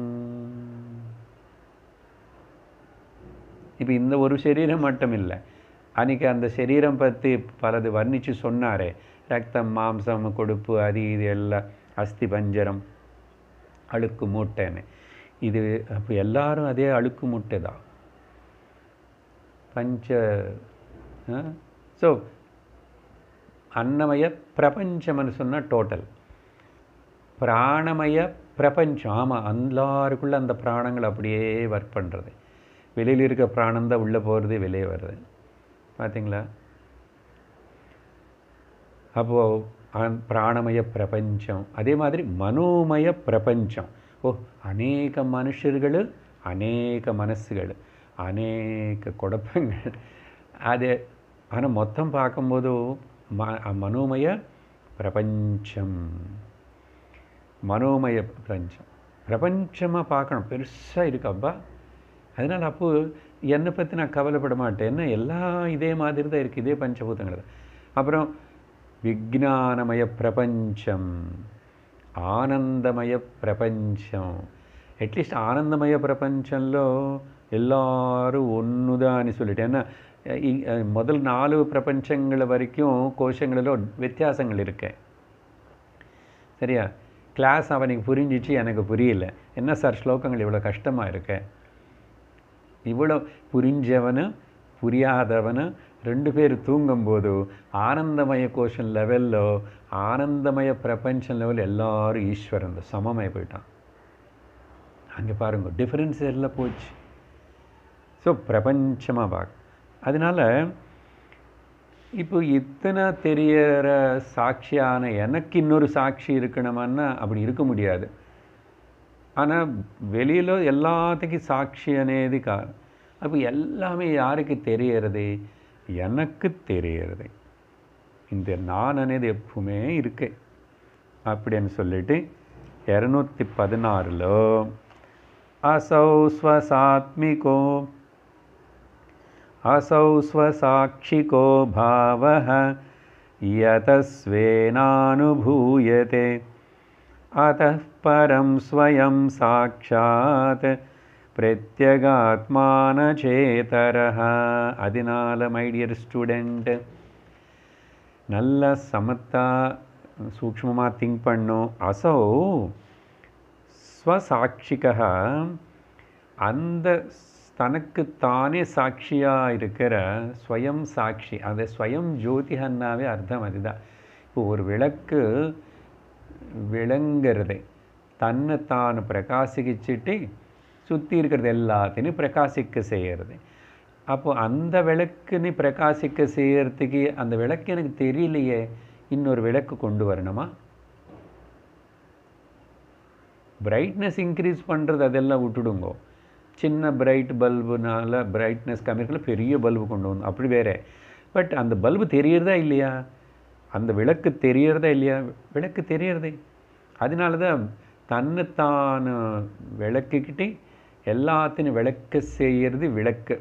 இப்போ இந்த ஒரு சரீரம் மட்டும் இல்லை அன்றைக்கி அந்த சரீரம் பற்றி பலது வர்ணித்து சொன்னாரே ரத்தம் மாம்சம் கொழுப்பு அது இது எல்லாம் அஸ்தி பஞ்சரம் அழுக்கு மூட்டைன்னு இது அப்போ எல்லாரும் அதே அழுக்கு மூட்டை தான் பஞ்ச ஸோ அன்னமய பிரபஞ்சம்னு சொன்னால் டோட்டல் பிராணமய பிரபஞ்சம் ஆமாம் எல்லாருக்குள்ளே அந்த பிராணங்கள் அப்படியே ஒர்க் பண்ணுறது வெளியில் இருக்க பிராணம் தான் உள்ளே போகிறது வெளியே வருது பார்த்தீங்களா அப்போது பிராணமய பிரபஞ்சம் அதே மாதிரி மனோமய பிரபஞ்சம் ஓ அநேக மனுஷர்கள் அநேக மனசுகள் அநேக குழப்பங்கள் அது ஆனால் மொத்தம் பார்க்கும்போது ம மனோமய பிரபஞ்சம் மனோமய பிரபஞ்சம் பிரபஞ்சமாக பார்க்கணும் பெருசாக இருக்கு அப்பா அதனால் அப்போது என்னை பற்றி நான் கவலைப்பட மாட்டேன் என்ன எல்லாம் இதே மாதிரி தான் இருக்குது இதே பஞ்சபூதங்கள் தான் அப்புறம் విజ్ఞానమయ ప్రపంచం ఆనందమయ ప్రపంచం అట్లీస్ట్ ఆనందమయ ప్రపంచంలో எல்லாரும் ஒன்று தான் சொல்லிட்டு ஏன்னா முதல் நாலு பிரபஞ்சங்கள் வரைக்கும் கோஷங்களில் வித்தியாசங்கள் இருக்கு சரியா கிளாஸ் அவனுக்கு புரிஞ்சிச்சு எனக்கு புரியல என்ன சார் ஸ்லோகங்கள் இவ்வளோ கஷ்டமாக இருக்கு இவ்வளோ புரிஞ்சவனு புரியாதவனு ரெண்டு பேர் தூங்கும்போது ஆனந்தமய கோஷன் லெவலில் ஆனந்தமய பிரபஞ்சம் லெவல் எல்லாரும் ஈஸ்வரன் சமமாய் போயிட்டான் அங்கே பாருங்க டிஃப்ரென்ஸ் எல்லாம் போச்சு ஸோ பிரபஞ்சமாக பார்க்க அதனால் இப்போ இத்தனை தெரியற சாட்சியான எனக்கு இன்னொரு சாட்சி இருக்கணுமான்னா அப்படி இருக்க முடியாது ஆனால் வெளியில் எல்லாத்துக்கும் சாட்சி అనేది காரணம் அப்போ எல்லாமே யாருக்கு தெரியறது எனக்கு தெரியறது இந்த நான் అనేది எப்பவுமே இருக்கு அப்படின்னு சொல்லிட்டு இரநூத்தி பதினாறில் அசௌ ஸ்வசாத்மிகோ असौ स्वसाक्षिको भावः यतस्वेनानुभूयते अतः परं स्वयं साक्षात् பிரத்யகாத்மானச்சேதரஹ அதனால மை டியர் ஸ்டூடெண்ட் நல்ல சமத்தா சூக்ஷ்மமாக திங்க் பண்ணும் அசௌ ஸ்வசாட்சிகா அந்த தனக்கு தானே சாட்சியாக இருக்கிற ஸ்வயம் சாட்சி அந்த ஸ்வயம் ஜோதிகன்னாவே அர்த்தம் அதுதான் இப்போ ஒரு விளக்கு விளங்குறது தன்னை தான் பிரகாசிக்கிச்சிட்டு சுற்றி இருக்கிறது எல்லாத்தையும் பிரகாசிக்க செய்கிறது அப்போ அந்த விளக்குன்னு பிரகாசிக்க செய்யறதுக்கு அந்த விளக்கு எனக்கு தெரியலையே இன்னொரு விளக்கு கொண்டு வரணுமா பிரைட்னஸ் இன்க்ரீஸ் பண்ணுறது அதெல்லாம் விட்டுடுங்கோ சின்ன பிரைட் பல்புனால பிரைட்னஸ் கம்மி இருக்கல பெரிய பல்பு கொண்டு வந்து அப்படி வேற பட் அந்த பல்பு தெரியறதா இல்லையா அந்த விளக்கு தெரியறதா இல்லையா விளக்கு தெரியறதே அதனால தான் தன்னைத்தான் விளக்குக்கிட்டே எல்லாத்தையும் விளக்க செய்யறது விளக்கு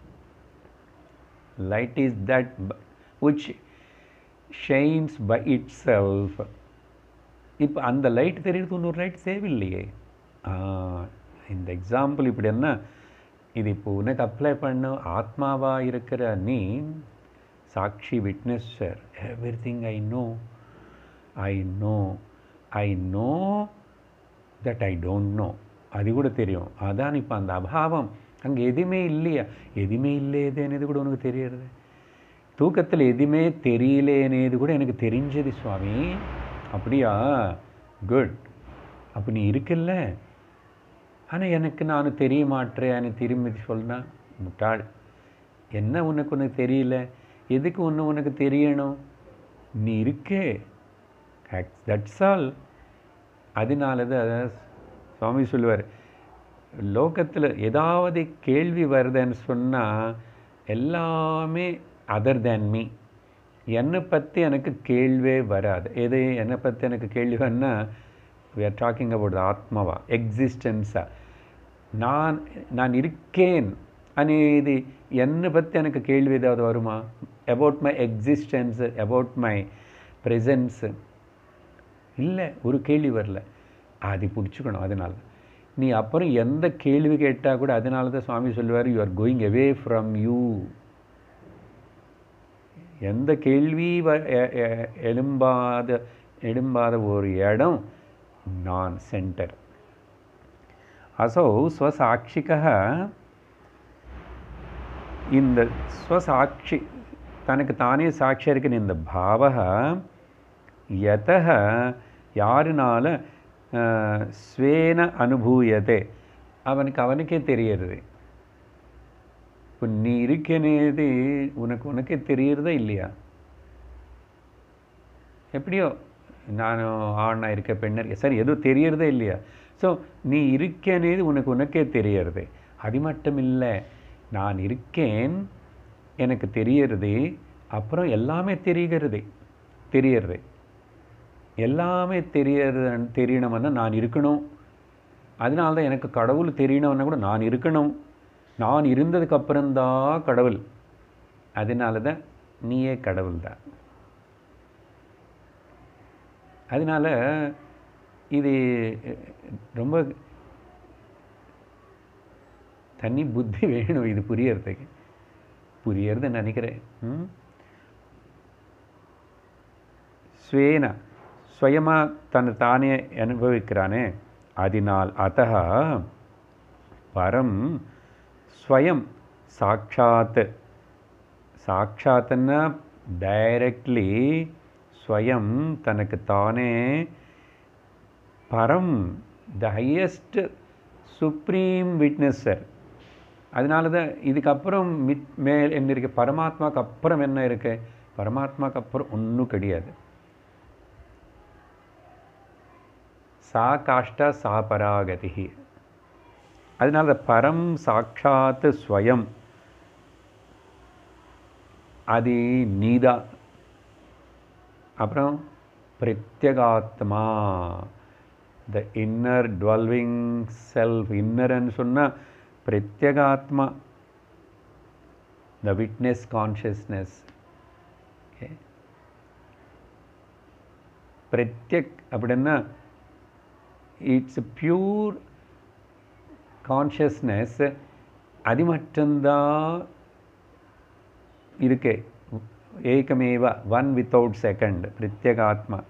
light is that b- which shines by itself இப்போ அந்த லைட் தெரியுறது இன்னொரு லைட் தேவையில்லையே ஆ, இந்த எக்ஸாம்பிள் இப்படி என்ன இது இப்போ உனக்கு அப்ளை பண்ண ஆத்மாவாக இருக்கிற நீ சாட்சி witnesser everything I know I know I know that I don't know அது கூட தெரியும் அதான் இப்போ அந்த அபாவம் அங்கே எதுவுமே இல்லையா எதுவுமே இல்லையேதேனது கூட உனக்கு தெரியறது தூக்கத்தில் எதுவுமே தெரியலேனேது கூட எனக்கு தெரிஞ்சது சுவாமி அப்படியா குட் அப்போ நீ இருக்குல்ல ஆனால் எனக்கு நான் தெரிய மாட்டேன்னு திரும்பி சொன்னா முட்டாள் என்ன உனக்கு உனக்கு தெரியல எதுக்கு ஒன்று உனக்கு தெரியணும் நீ இருக்கே தட்ஸ் ஆல் அதனால தான் சுவாமி சொல்லுவார் லோகத்தில் ஏதாவது கேள்வி வருதுன்னு சொன்னால் எல்லாமே அதர் தேன் மீ என்னை பற்றி எனக்கு கேள்வே வராது எது என்னை பற்றி எனக்கு கேள்வி வரனா we are talking about the ஆத்மாவா எக்ஸிஸ்டன்ஸா நான் நான் இருக்கேன் అనేది என்னை பற்றி எனக்கு கேள்வி ஏதாவது வருமா about my existence about my presence இல்லை ஒரு கேள்வி வரல அது பிடிச்சிக்கணும் அதனால நீ அப்புறம் எந்த கேள்வி கேட்டால் கூட அதனால தான் சுவாமி சொல்லுவார் you are going away from you எந்த கேள்வி வ- எ- எ- எழும்பாத எழும்பாத ஒரு இடம் நான் சென்டர் असौ स्वसाक्षिकः இந்த ஸ்வசாட்சி தனக்கு தானே சாட்சியாக இருக்கிற இந்த பாவக யதः யாருனால அஹ், ஸ்வேன அனுபூயதே அவனுக்கு அவனுக்கே தெரியறது இப்போ நீ இருக்கனேது உனக்கு உனக்கே தெரியறதா இல்லையா எப்படியோ நான் ஆணா இருக்க பெண்ணா இருக்க சரி எதுவும் தெரியறதே இல்லையா ஸோ நீ இருக்கனேது உனக்கு உனக்கே தெரியறது அது மட்டும் இல்லை நான் இருக்கேன் எனக்கு தெரியறது அப்புறம் எல்லாமே தெரிகிறது தெரியறது எல்லாமே தெரியறது தெரியணும்னா நான் இருக்கணும் அதனால தான் எனக்கு கடவுள் தெரியணும்னா கூட நான் இருக்கணும் நான் இருந்ததுக்கு அப்புறம்தான் கடவுள் அதனால தான் நீயே கடவுள் தான் அதனால இது ரொம்ப தனி புத்தி வேணும் இது புரியறதுக்கு புரியறது நினைக்கிறேன் ம்? ஸ்வேன ஸ்வயமாக தன்னை தானே அனுபவிக்கிறானே அதனால் அத்தः பரம் ஸ்வயம் சாட்சாத் சாட்சாத்னா டைரக்ட்லி ஸ்வயம் தனக்கு தானே பரம் த ஹையஸ்ட் சுப்ரீம் விட்னஸர் அதனால தான் இதுக்கப்புறம் மித் மேல் என்ன இருக்கு பரமாத்மாக்கு அப்புறம் என்ன இருக்கு பரமாத்மாக்கு அப்புறம் ஒன்றும் கிடையாது சா காஷ்டா சா பராகதி அதனால பரம் சாட்சாத் ஸ்வயம் அது நீதா அப்புறம் பிரத்யகாத்மா த இன்னர் டுவெல்விங் செல்ஃப் இன்னர்ன்னு சொன்னால் பிரத்யகாத்மா த விட்னஸ் கான்ஷியஸ்னஸ் ஓகே பிரத்யக் அப்படின்னா இட்ஸ் பியூர் கான்ஷியஸ்னஸ் அது மட்டும்தான் இருக்கு ஏகமேவ ஒன் வித்தவுட் செகண்ட் பிரத்யகாத்மா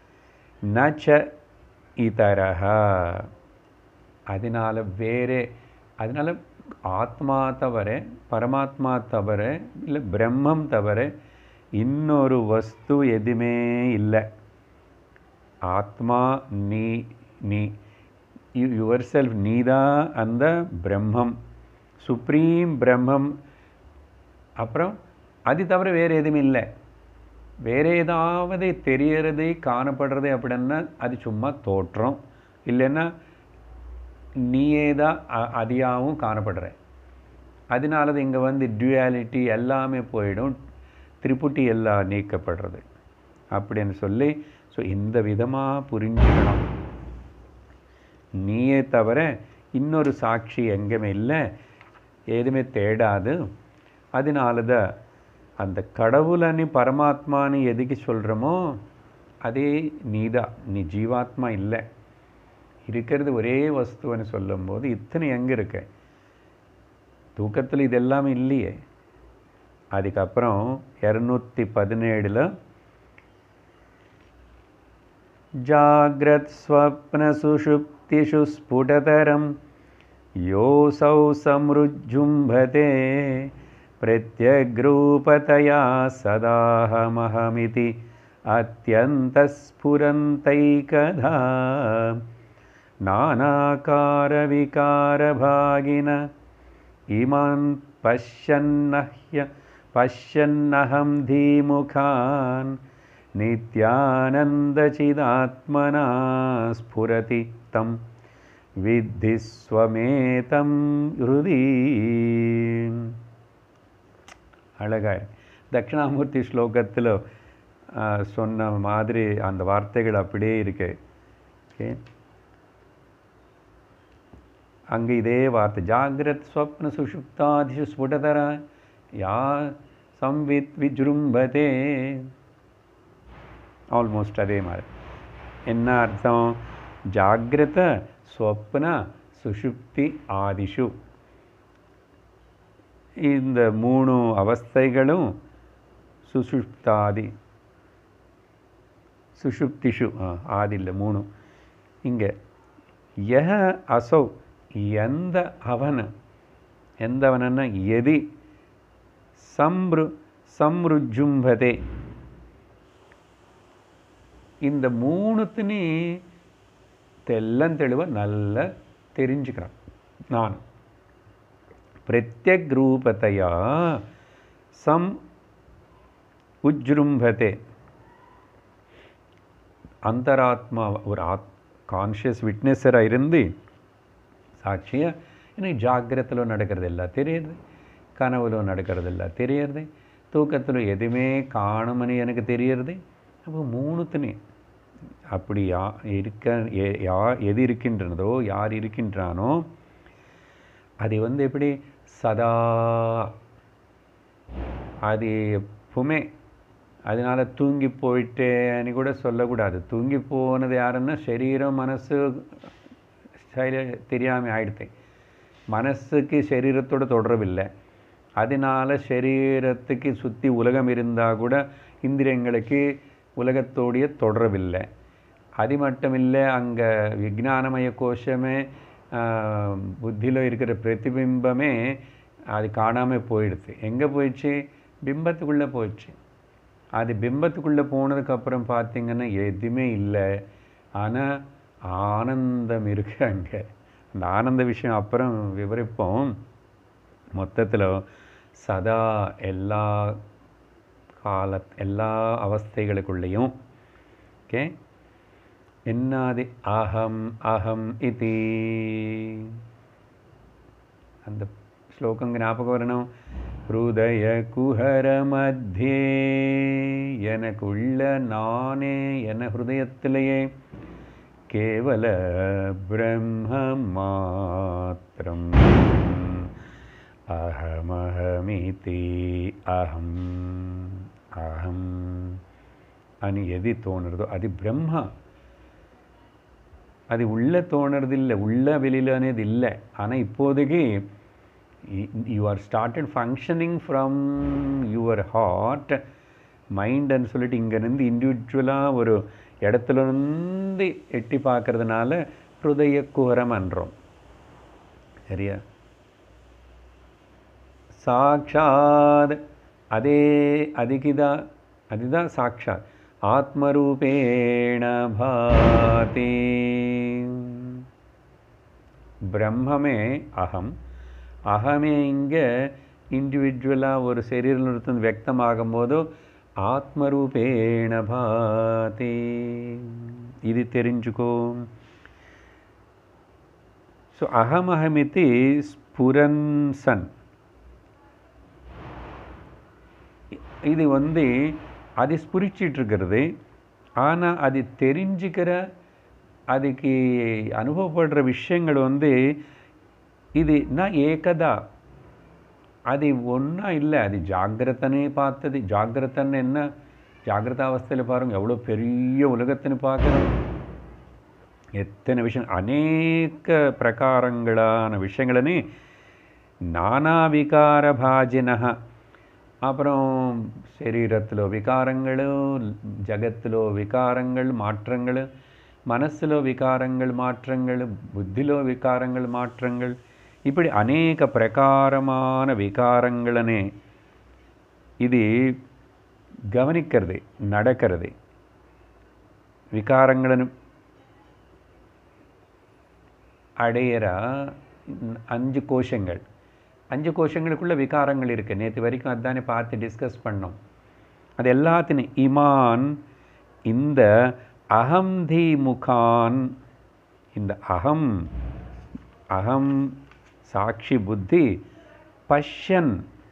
நச்ச இதரஹ அதனால் வேறு அதனால் ஆத்மா தவிர பரமாத்மா தவிர இல்லை பிரம்மம் தவிர இன்னொரு வஸ்து எதுவுமே இல்லை ஆத்மா நீ நீ யுவர் செல்ஃப் நீதான் அந்த பிரம்மம் சுப்ரீம் பிரம்மம் அப்புறம் அது தவிர வேறு எதுவும் இல்லை வேறு ஏதாவது தெரியறது காணப்படுறது அப்படின்னா அது சும்மா தோற்றம் இல்லைன்னா நீயே தான் அ- அதியாவும் காணப்படுற அதனால தான் இங்கே வந்து டியூயாலிட்டி எல்லாமே போயிடும் திரிபுட்டி எல்லாம் நீக்கப்படுறது அப்படின்னு சொல்லி ஸோ இந்த விதமாக புரிஞ்சுக்கணும் நீயே தவிர இன்னொரு சாட்சி எங்கேயுமே இல்லை எதுவுமே தேடாது அதனால தான் அந்த கடவுளனி பரமாத்மான்னு எதுக்கு சொல்கிறோமோ அதே நீதான் நீ ஜீவாத்மா இல்லை இருக்கிறது ஒரே வஸ்துன்னு சொல்லும்போது இத்தனை எங்கே இருக்க தூக்கத்தில் இதெல்லாம் இல்லையே அதுக்கப்புறம் இரநூத்தி பதினேழில் जाग्रत् स्वप्नसुषुप्तिषु स्फुटतरं योऽसौ समृज्जुम्भते प्रत्यग्रूपतया सदाहमहमिति अत्यन्तस्फुरन्तैकधा नानाकारविकारभागिन इमान् पश्यन्नह्य पश्यन्नहं धीमुखान् नित्यानन्दचिदात्मना स्फुरति तं विद्धि स्वमेतं हृदि அழகாய் தட்சிணாமூர்த்தி ஸ்லோகத்தில் சொன்ன மாதிரி அந்த வார்த்தைகள் அப்படியே இருக்கு ஓகே அங்கே இதே வார்த்தை ஜாகிரத் ஸ்வப்ன சுஷுப்தாதிஷு ஸ்புடதர யா சம்வித் விஜృంభతే ஆல்மோஸ்ட் அதே மாதிரி என்ன அர்த்தம் ஜாகிரத ஸ்வப்ன சுஷுப்தி ஆதிஷு இந்த மூணு அவஸ்தைகளும் சுஷுப்தாதி சுஷுப்திஷு ஆ, ஆதி இல்லை மூணு இங்கே யஹ அசௌ எந்த அவன் எந்தவனன்னா எதி சம்ரு சம்ருஜும்பதே இந்த மூணுத்துனி தெல்லம் தெளிவாக நல்லா தெரிஞ்சுக்கிறான் நான் பிரத்யக் ரூபத்தையா சம் உஜ்ரும்பதே அந்தராத்மா ஒரு ஆத் கான்ஷியஸ் விட்னஸராக இருந்து சாட்சியாக எனக்கு ஜாக்கிரத்தில் நடக்கிறது எல்லாம் தெரியுது கனவுல நடக்கிறது எல்லாம் தெரியுது தூக்கத்தில் எதுவுமே காணுமனு எனக்கு தெரியறது அப்போ மூணுத்துனே அப்படி யா இருக்க எ- யா எது இருக்கின்றனதோ யார் இருக்கின்றானோ அது வந்து எப்படி சதா அது எப்பவுமே அதனால தூங்கி போயிட்டேன்னு கூட சொல்லக்கூடாது தூங்கி போனது யாருன்னா சரீரம் மனசு சைல தெரியாமல் ஆயிடுது மனசுக்கு சரீரத்தோட தொடர்பில்லை அதனால சரீரத்துக்கு சுற்றி உலகம் இருந்தால் கூட இந்திரியங்களுக்கு உலகத்தோடைய தொடர்பில்லை அது மட்டும் இல்லை அங்கே விஜானமய கோஷமே புத்தியில் இருக்கிற பிரதிபிம்பமே அது காணாமல் போயிடுது எங்கே போயிடுச்சு பிம்பத்துக்குள்ளே போயிடுச்சு அது பிம்பத்துக்குள்ளே போனதுக்கப்புறம் பார்த்தீங்கன்னா எதுவுமே இல்லை ஆனால் ஆனந்தம் இருக்கு அங்கே அந்த ஆனந்த விஷயம் அப்புறம் விவரிப்போம் மொத்தத்தில் சதா எல்லா கால எல்லா அவஸ்தைகளுக்குள்ளேயும் ஓகே என்னாதி அகம் அகம் இதி அந்த ஸ்லோகம் ஞாபகம் வரணும் ஹிருதய குஹர மத்தியே எனக்குள்ள நானே என ஹிருதயத்திலேயே கேவல பிரம்ம மாத்திரம் అహమహమితి అహం అహం అని எது தோணுறதோ அது பிரம்மா அது உள்ள தோணுறது இல்லை உள்ள வெளியில் అనేది இல்லை ஆனால் இப்போதைக்கு you are started functioning from your heart மைண்டுன்னு சொல்லிட்டு இங்கேருந்து இண்டிவிஜுவலாக ஒரு இடத்துல இருந்து எட்டி பார்க்கறதுனால ஹிருதய குஹரம் என்றோம் சரியா சாட்சாத் அதே அதுக்குதான் அதுதான் சாட்சாத் ஆத்மரூபேண பாதி பிரம்மமே அகம் அகமே இங்கே இண்டிவிஜுவலாக ஒரு சரீரம் வியக்தமாகும் போது ஆத்மரூபேண பாதி இது தெரிஞ்சுக்கோ ஸோ அகமகமிதி ஸ்புரன் சன் இது வந்து அது ஸ்புரிச்சிட்டு இருக்கிறது ஆனால் அது தெரிஞ்சுக்கிற அதுக்கு அனுபவப்படுற விஷயங்கள் வந்து இது நான் ஏகதா அது ஒன்றா இல்லை அது ஜாகிரத்தனே பார்த்தது ஜாகிரத்தன்னு என்ன ஜாகிரத அவஸ்தையில் பாருங்கள் எவ்வளோ பெரிய உலகத்தின்னு பார்க்குறோம் எத்தனை விஷயம் அநேக பிரகாரங்களான விஷயங்களனே நானா விகார பாஜினக அப்புறம் శరీరత్తులో వికారంಗಳು జగత్తులో వికారంಗಳು மாற்றங்கள் మనస్సులో వికారంಗಳು மாற்றங்கள் புத்திலோ விகாரங்கள் மாற்றங்கள் இப்படி அநேக பிரகாரமான விகாரங்களனே இது கவனிக்கிறது நடக்கிறது விகாரங்களனு அடையிற அஞ்சு கோஷங்கள் அஞ்சு கோஷங்களுக்குள்ள விகாரங்கள் இருக்குது நேற்று வரைக்கும் அதானே பார்த்து டிஸ்கஸ் பண்ணோம் அது எல்லாத்திനും இமான் இந்த அகம்தி முகான் இந்த அகம் அகம் சாட்சி புத்தி பஷ்யன்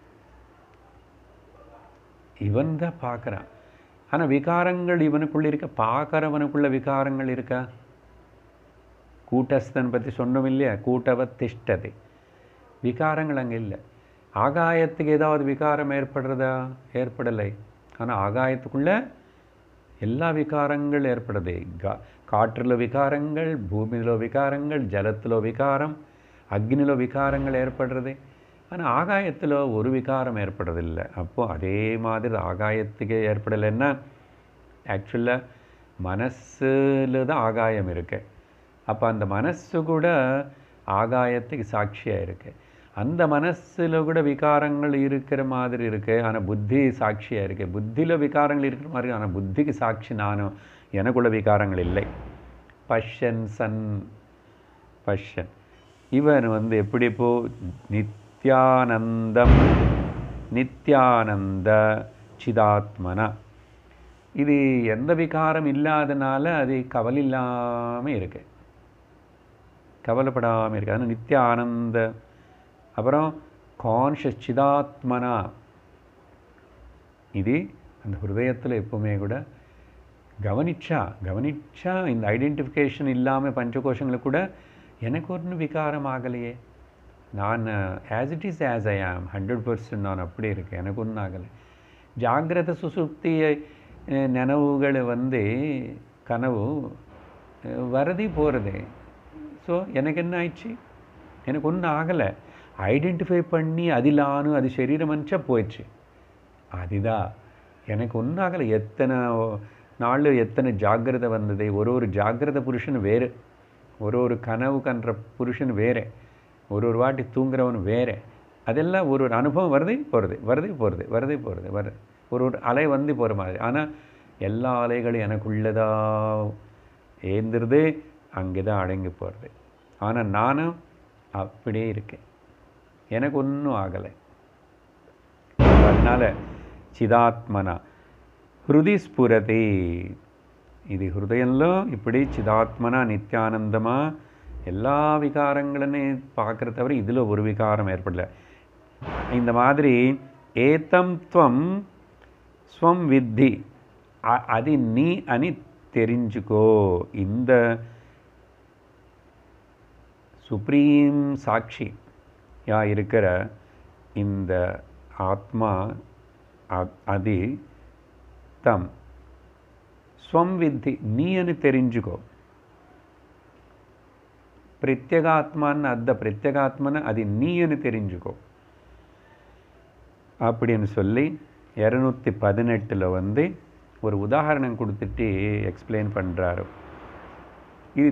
இவன் தான் பார்க்குறான் ஆனால் விகாரங்கள் இவனுக்குள்ள இருக்க பார்க்குறவனுக்குள்ள விகாரங்கள் இருக்கா கூட்டஸ்தன் பற்றி சொன்னோம் இல்லையா கூட்டவத் திஷ்டதை விகாரங்கள் அங்கே இல்லை ஆகாயத்துக்கு ஏதாவது விகாரம் ஏற்படுறதா ஏற்படலை ஆனால் ஆகாயத்துக்குள்ளே எல்லா விகாரங்கள் ஏற்படுது கா காற்றில் விகாரங்கள் பூமியில விகாரங்கள் ஜலத்தில் விகாரம் அக்னியில் விகாரங்கள் ஏற்படுறது ஆனால் ஆகாயத்தில் ஒரு விகாரம் ஏற்படுறதில்லை அப்போது அதே மாதிரி ஆகாயத்துக்கு ஏற்படலைன்னா ஆக்சுவலாக மனசில் தான் ஆகாயம் இருக்கு அப்போ அந்த மனசு கூட ஆகாயத்துக்கு சாட்சியாக இருக்கு அந்த மனசில் கூட விகாரங்கள் இருக்கிற மாதிரி இருக்கு ஆனால் புத்தி சாட்சியாக இருக்கு புத்தியில் விகாரங்கள் இருக்கிற மாதிரி ஆனால் புத்திக்கு சாட்சி நானும் எனக்குள்ள விகாரங்கள் இல்லை பஷ்யன் சன் பஷ்யன் இவன் வந்து எப்படி இப்போ நித்யானந்தம் நித்யானந்த சிதாத்மனா இது எந்த விகாரம் இல்லாதனால அது கவலை இல்லாமல் இருக்கு கவலைப்படாமல் இருக்கு அது நித்திய ஆனந்த அப்புறம் கான்ஷியஸ் சிதாத்மனா இது அந்த ஹிருதயத்தில் எப்பவுமே கூட கவனிச்சா கவனிச்சா இந்த ஐடென்டிஃபிகேஷன் இல்லாமல் பஞ்சகோஷங்களை கூட எனக்கு ஒன்றும் விகாரம் ஆகலையே நான் as it is as I am hundred percent நான் அப்படி இருக்கேன் எனக்கு ஒன்றும் ஆகலை ஜாகிரத சுசுப்தியை அஹ், நினைவுகள் வந்து கனவு அஹ், வரதி போகிறது ஸோ எனக்கு என்ன ஆயிடுச்சு எனக்கு ஒன்றும் ஆகலை ஐடென்டிஃபை பண்ணி அதிலானு அது சரீரம் அனுப்பிச்சா போயிடுச்சு அதுதான் எனக்கு ஒன்றும் ஆகலை எத்தனை நாள் எத்தனை ஜாக்கிரதை வந்தது ஒரு ஒரு ஜாக்கிரத புருஷன் வேறு ஒரு ஒரு கனவு கன்ற புருஷன் வேறு ஒரு ஒரு வாட்டி தூங்குறவன் வேறு அதெல்லாம் ஒரு ஒரு அனுபவம் வருது போகிறது வருது போகிறது வருது போகிறது வருது ஒரு ஒரு அலை வந்து போகிற மாதிரி ஆனால் எல்லா அலைகளும் எனக்குள்ளதா ஏந்திருது அங்கே தான் அடங்கி போகிறது ஆனால் நானும் அப்படியே இருக்கேன் எனக்கு ஒன்றும் ஆகலை அதனால் சிதாத்மனா ஹிருதி ஸ்புரதி ఇది హృదయంలో இப்படி சிதாத்மனா நித்யானந்தமா எல்லா விகாரங்களுமே பார்க்குற தவிர இதில் ஒரு விகாரம் ஏற்படல இந்த மாதிரி ஏத்தம் துவம் ஸ்வம் வித்தி அ- అది నీ అని தெரிஞ்சுக்கோ இந்த சுப்ரீம் சாட்சி யா இருக்கிற இந்த ஆத்மா அ- అది தம் స్వం విద్ధి నీ అని தெரிஞ்சுக்கோ பிரத்யேகாத்மான்னு அத்த பிரத்யேகாத்மன்னு அது நீன்னு தெரிஞ்சுக்கோ அப்படின்னு சொல்லி இரநூத்தி பதினெட்டில் வந்து ஒரு உதாரணம் கொடுத்துட்டு எக்ஸ்பிளைன் பண்ணுறாரு இது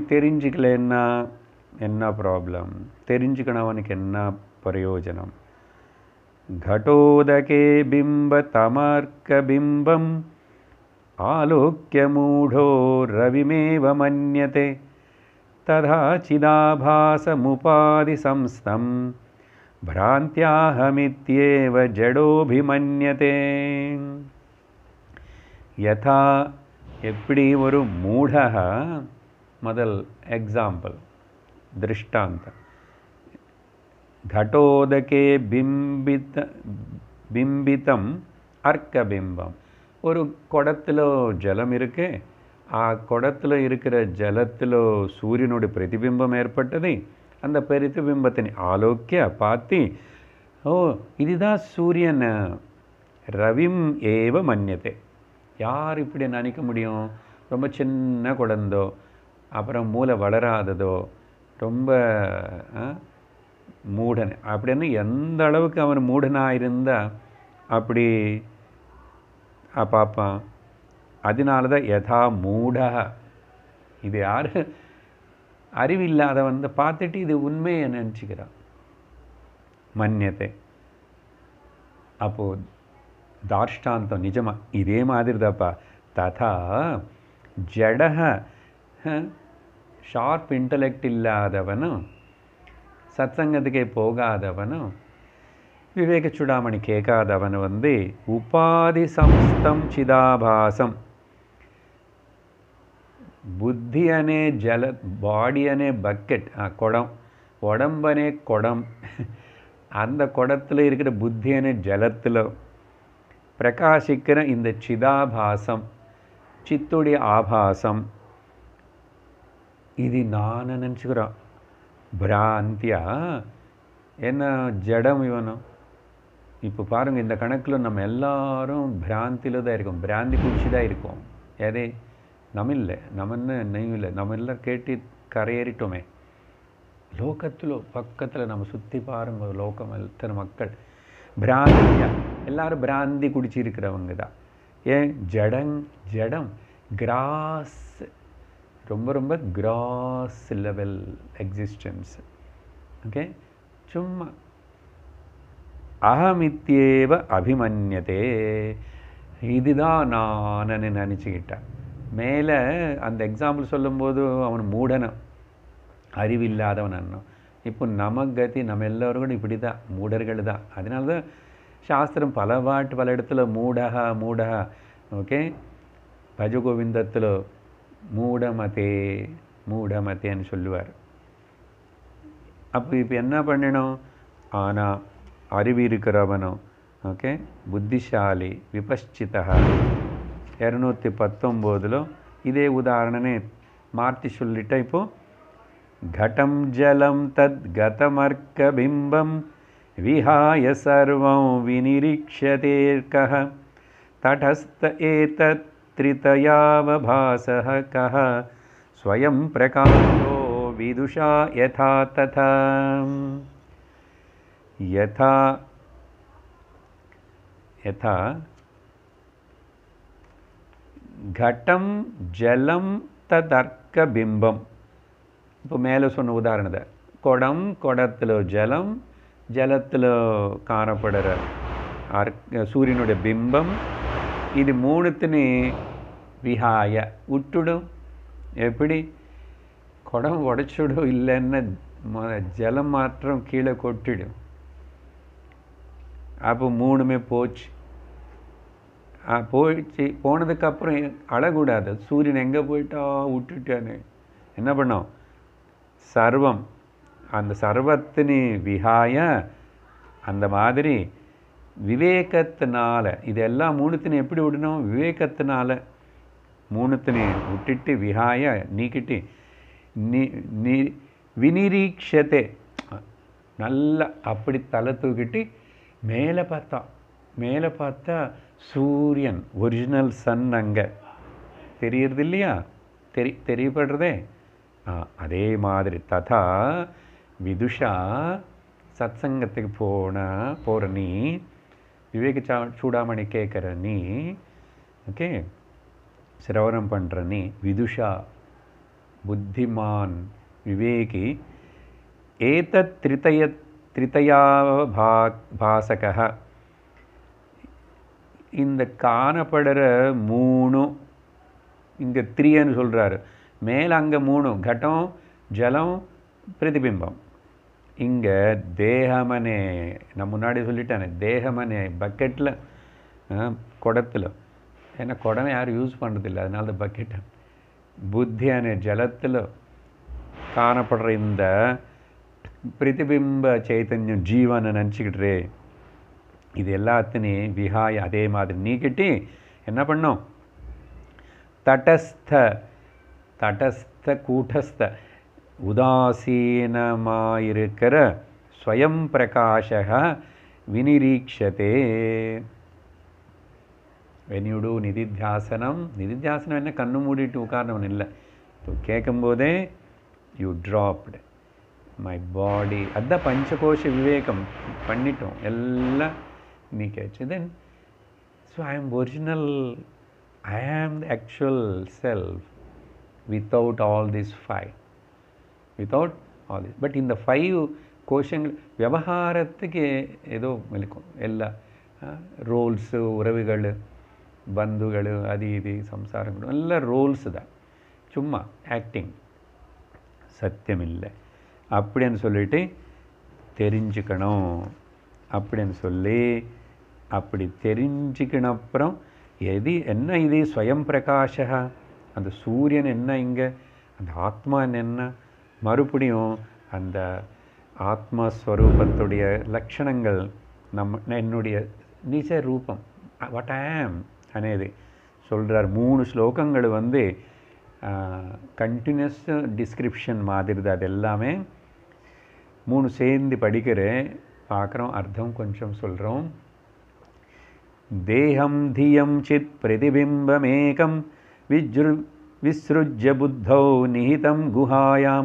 தெரிஞ்சுக்கலன்னா என்ன ப்ராப்ளம் தெரிஞ்சுக்கணவனுக்கு என்ன பிரயோஜனம் घटोदके बिम्बतमर्कबिम्बम् आलोक्य मूढो रविमेव मन्यते तथा चिदाभासमुपाधिसंस्थं भ्रान्त्याहमित्येव जडोऽभिमन्यते யதா எப்படி ஒரு மூடக முதல் எக்ஸாம்பிள் திருஷ்டாந்தம் ಘಟೋದಕೆ ಬಿಂಬಿತ బింబితం అర్కబింబం ஒரு குடத்தில் ஜலம் இருக்கு ఆ குடத்தில் இருக்கிற ஜலத்தில் சூரியனுடைய பிரதிபிம்பம் ஏற்பட்டது அந்த பிரதிபிம்பத்தினை ஆலோக்கிய பார்த்து ஓ இதுதான் சூரியன் ரவிம் ஏவ மன்யத்தை யார் இப்படி நினைக்க முடியும் ரொம்ப சின்ன குழந்தோ அப்புறம் மூளை வளராததோ ரொம்ப ஆ, மூடன் அப்படின்னு எந்த அளவுக்கு அவன் மூடனாக இருந்தால் அப்படி ஆ, பார்ப்பான் அதனால தான் யதா மூடா இது யார் அறிவில்லாதவன் தான் பார்த்துட்டு இது உண்மையை நினச்சிக்கிறான் மன்யத்தை அப்போது தார்ஷ்டாந்தம் நிஜமா இதே மாதிரி தாப்பா ததா ஜடக ஷார்ப் இன்டலெக்ட் இல்லாதவனும் சத்சங்கத்துக்கே போகாதவனும் விவேக சுடாமணி கேட்காதவன் வந்து உபாதி சம்ஸ்தம் சிதாபாசம் బుద్ధి అనే జల బాడీ అనే பக்கெட் குடம் உடம்பனே குடம் அந்த குடத்தில் இருக்கிற புத்தி அనే ஜலத்தில் பிரகாசிக்கிற இந்த சிதாபாசம் சித்துடைய ஆபாசம் இது நான் நினச்சிக்கிறோம் பிராந்தியா என்ன ஜடம் இவனும் இப்போ பாருங்கள் இந்த கணக்கில் நம்ம எல்லாரும் பிராந்தியில் தான் இருக்கோம் பிராந்தி குடிச்சு தான் இருக்கோம் எதே நம்ம இல்லை நம்மன்னு நெய்யும் இல்லை நம்ம எல்லாம் கேட்டு கரையேறிட்டோமே லோகத்தில் பக்கத்தில் நம்ம சுற்றி பாருங்க லோகம் எத்தனை மக்கள் பிராந்தியா எல்லாரும் பிராந்தி குடிச்சிருக்கிறவங்க தான் ஏன் ஜடங் ஜடம் கிராஸ் ரொம்ப ரொம்ப கிராஸ் லெவல் எக்ஸிஸ்டன்ஸ் ஓகே சும்மா அகமித்யேவ அபிமன்யதே இதுதான் நான் நினச்சிக்கிட்டேன் மேலே அந்த எக்ஸாம்பிள் சொல்லும்போது அவன் மூடனம் அறிவில்லாதவன் அண்ணன் இப்போ நம கதி நம்ம எல்லோரும் கூட இப்படி தான் மூடர்கள் தான் அதனால தான் சாஸ்திரம் பல வாட்டு பல இடத்துல மூடகா மூடகா ஓகே பஜகோவிந்தத்தில் மூடமதே மூடமதேன்னு சொல்லுவார் அப்போ இப்போ என்ன பண்ணணும் ஆனால் அறிவு இருக்கிறவனும் ஓகே புத்திசாலி விபஷ்சிதா இரநூத்தி பத்தொம்போதில் இதே உதாரணனே மாற்றி சொல்லிட்ட இப்போ घटं जलं तद्गतमर्कबिम्बं विहाय सर्वं विनिरीक्ष्यतेऽर्कः तटस्थ एतत्त्रितयावभासः कः स्वयं प्रकाशो विदुषा यथा तथा यथा यथा घटं जलं तदर्कबिम्बं இப்போ மேலே சொன்ன உதாரணத்தை குடம் குடத்தில் ஜலம் ஜலத்தில் காணப்படுற அர்க்க சூரியனுடைய பிம்பம் இது மூணுத்துன்னு விஹாய விட்டுடும் எப்படி குடம் உடைச்சுடும் இல்லைன்னா ம- ஜலம் மாத்திரம் கீழே கொட்டிடும் அப்போ மூணுமே போச்சு ஆ, போயிடுச்சு போனதுக்கப்புறம் அழக்கூடாது சூரியன் எங்கே போயிட்டா விட்டுட்டானே என்ன பண்ணோம் சர்வம் அந்த சர்வத்தினு விஹாய அந்த மாதிரி விவேகத்தினால இதெல்லாம் மூணுத்தினு எப்படி விடணும் விவேகத்தினால மூணுத்தினு விட்டுட்டு விஹாய நீக்கிட்டு நீ நீ வினிரீக்ஷத்தை நல்லா அப்படி தலை தூக்கிட்டு மேலே பார்த்தா மேலே பார்த்தா சூரியன் ஒரிஜினல் சன் அங்கே தெரியறது இல்லையா தெரி தெரியப்படுறதே ஆ, அதே மாதிரி ததா விதுஷா சத்சங்கத்துக்கு போன போகிற நீ விவேக சா சூடாமணி கேட்குற நீ ஓகே சிரவணம் பண்ணுற நீ விதுஷா புத்திமான் விவேகி ஏதத் திரிதய திரிதயாவ பா பாசக இந்த காணப்படுற மூணும் இங்கே த்ரீன்னு சொல்கிறாரு மேலே அங்கே மூணு கட்டம் ஜலம் பிரதிபிம்பம் இங்கே தேகமனே நான் முன்னாடி சொல்லிட்டேனே தேகமனே பக்கெட்டில் குடத்தில் ஏன்னா குடம் யாரும் யூஸ் பண்ணுறதில்ல அதனால தான் பக்கெட் புத்தி அనే ஜலத்தில் காணப்படுற இந்த பிரதிபிம்ப சைத்தன்யம் ஜீவனை நினச்சிக்கிட்டுரு இது எல்லாத்தையும் விஹாய அதே மாதிரி நீக்கிட்டு என்ன பண்ணோம் தடஸ்த தடஸ்த கூட்டஸ்த உதாசீனமாயிருக்கிற ஸ்வயம் பிரகாஷக வினிரீக்ஷதே when you do நிதித்தியாசனம் நிதித்தியாசனம் என்ன கண்ணு மூடிட்டு உட்காரணும் இல்லை இப்போ கேட்கும்போதே யூ ட்ராப்டு மை பாடி அதுதான் பஞ்சகோஷ விவேகம் பண்ணிட்டோம் எல்லாம் நீக்காச்சு தென் ஸோ ஐ ஆம் original I am the actual self without all this five without all this but இந்த ஃபைவ் கோஷங்கள் விவகாரத்துக்கு ஏதோ இருக்கும் எல்லா ரோல்ஸு உறவுகள் ಬಂಧುಗಳು ಅದು ಇದು ಸಂಸಾರಗಳು ಎಲ್ಲ ರೋಲ್ಸ್ தான் சும்மா ஆக்டிங் சத்தியமில்லை அப்படின்னு சொல்லிட்டு தெரிஞ்சுக்கணும் அப்படின்னு சொல்லி அப்படி தெரிஞ்சுக்கின அப்புறம் எது என்ன இது ஸ்வயம் பிரகாஷா அந்த சூரியன் என்ன இங்கே அந்த ஆத்மா என்ன மறுபடியும் அந்த ஆத்மஸ்வரூபத்துடைய லட்சணங்கள் நம்ம என்னுடைய நிஜ ரூபம் வாட் ஆம் అనేది சொல்கிறார் மூணு ஸ்லோகங்கள் வந்து கண்டினியூஸ் டிஸ்கிரிப்ஷன் மாதிரி தான் அது எல்லாமே மூணு சேர்ந்து படிக்கிறேன் பார்க்குறோம் அர்த்தம் கொஞ்சம் சொல்கிறோம் தேகம் தியம் சித் பிரதிபிம்பமேகம் விஜ்ரு விஸ்ருஜ்ய புத்தௌ நிஹிதம் குஹாயாம்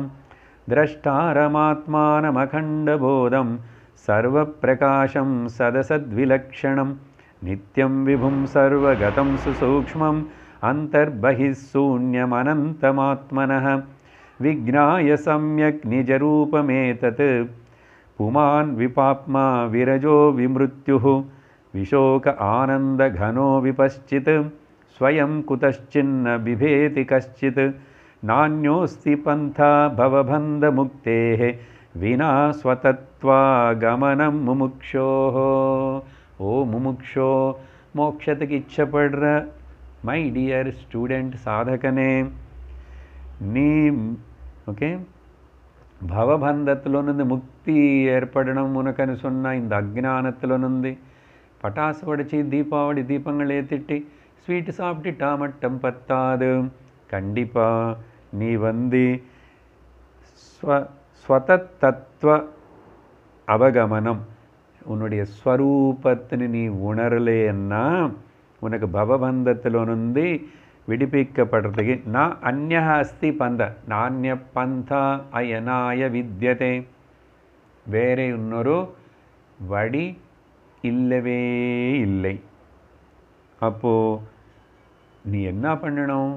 द्रष्टारमात्मानमखण्डबोधं सर्वप्रकाशं सदसद्विलक्षणं नित्यं विभुं सर्वगतं सुसूक्ष्मम् अन्तर्बहिः शून्यमनन्तमात्मनः विज्ञाय सम्यक् निजरूपमेतत् पुमान् विपाप्मा विरजो विमृत्युः विशोक आनन्दघनो विपश्चित् स्वयं कुतश्चिन्न बिभेति कश्चित् नान्योऽस्ति पन्था भवबन्धमुक्तेः विना स्वतत्त्वागमनं मुमुक्षोः ஓ முமுக்ஷோ மோட்சத்துக்கு இச்சப்படுற மை டியர் ஸ்டூடெண்ட் சாதகனே நீ ఓకే భవబంధత్తులో నుండి ముక్తి ఏర్పడడం మునకని సొన్న ఇంద అజ్ఞానత్తులో నుండి பட்டாசு படித்து தீபாவளி தீபங்கள் ஏற்றிட்டு ஸ்வீட்டு சாப்பிட்டுட்டா மட்டும் பத்தாது கண்டிப்பாக நீ வந்து ஸ்வ ஸ்வதத்தத்துவ அவகமனம் உன்னுடைய ஸ்வரூபத்தின்னு நீ உணரலேன்னா உனக்கு பவபந்தத்தில் నుండి విడిపించబడుతుంది నా అన్య అస్తి పంథ నాణ్య పంథ అయనాయ విద్యతే வேறே இன்னொரு வழி இல்லவே இல்லை அப்போது நீ என்ன பண்ணணும்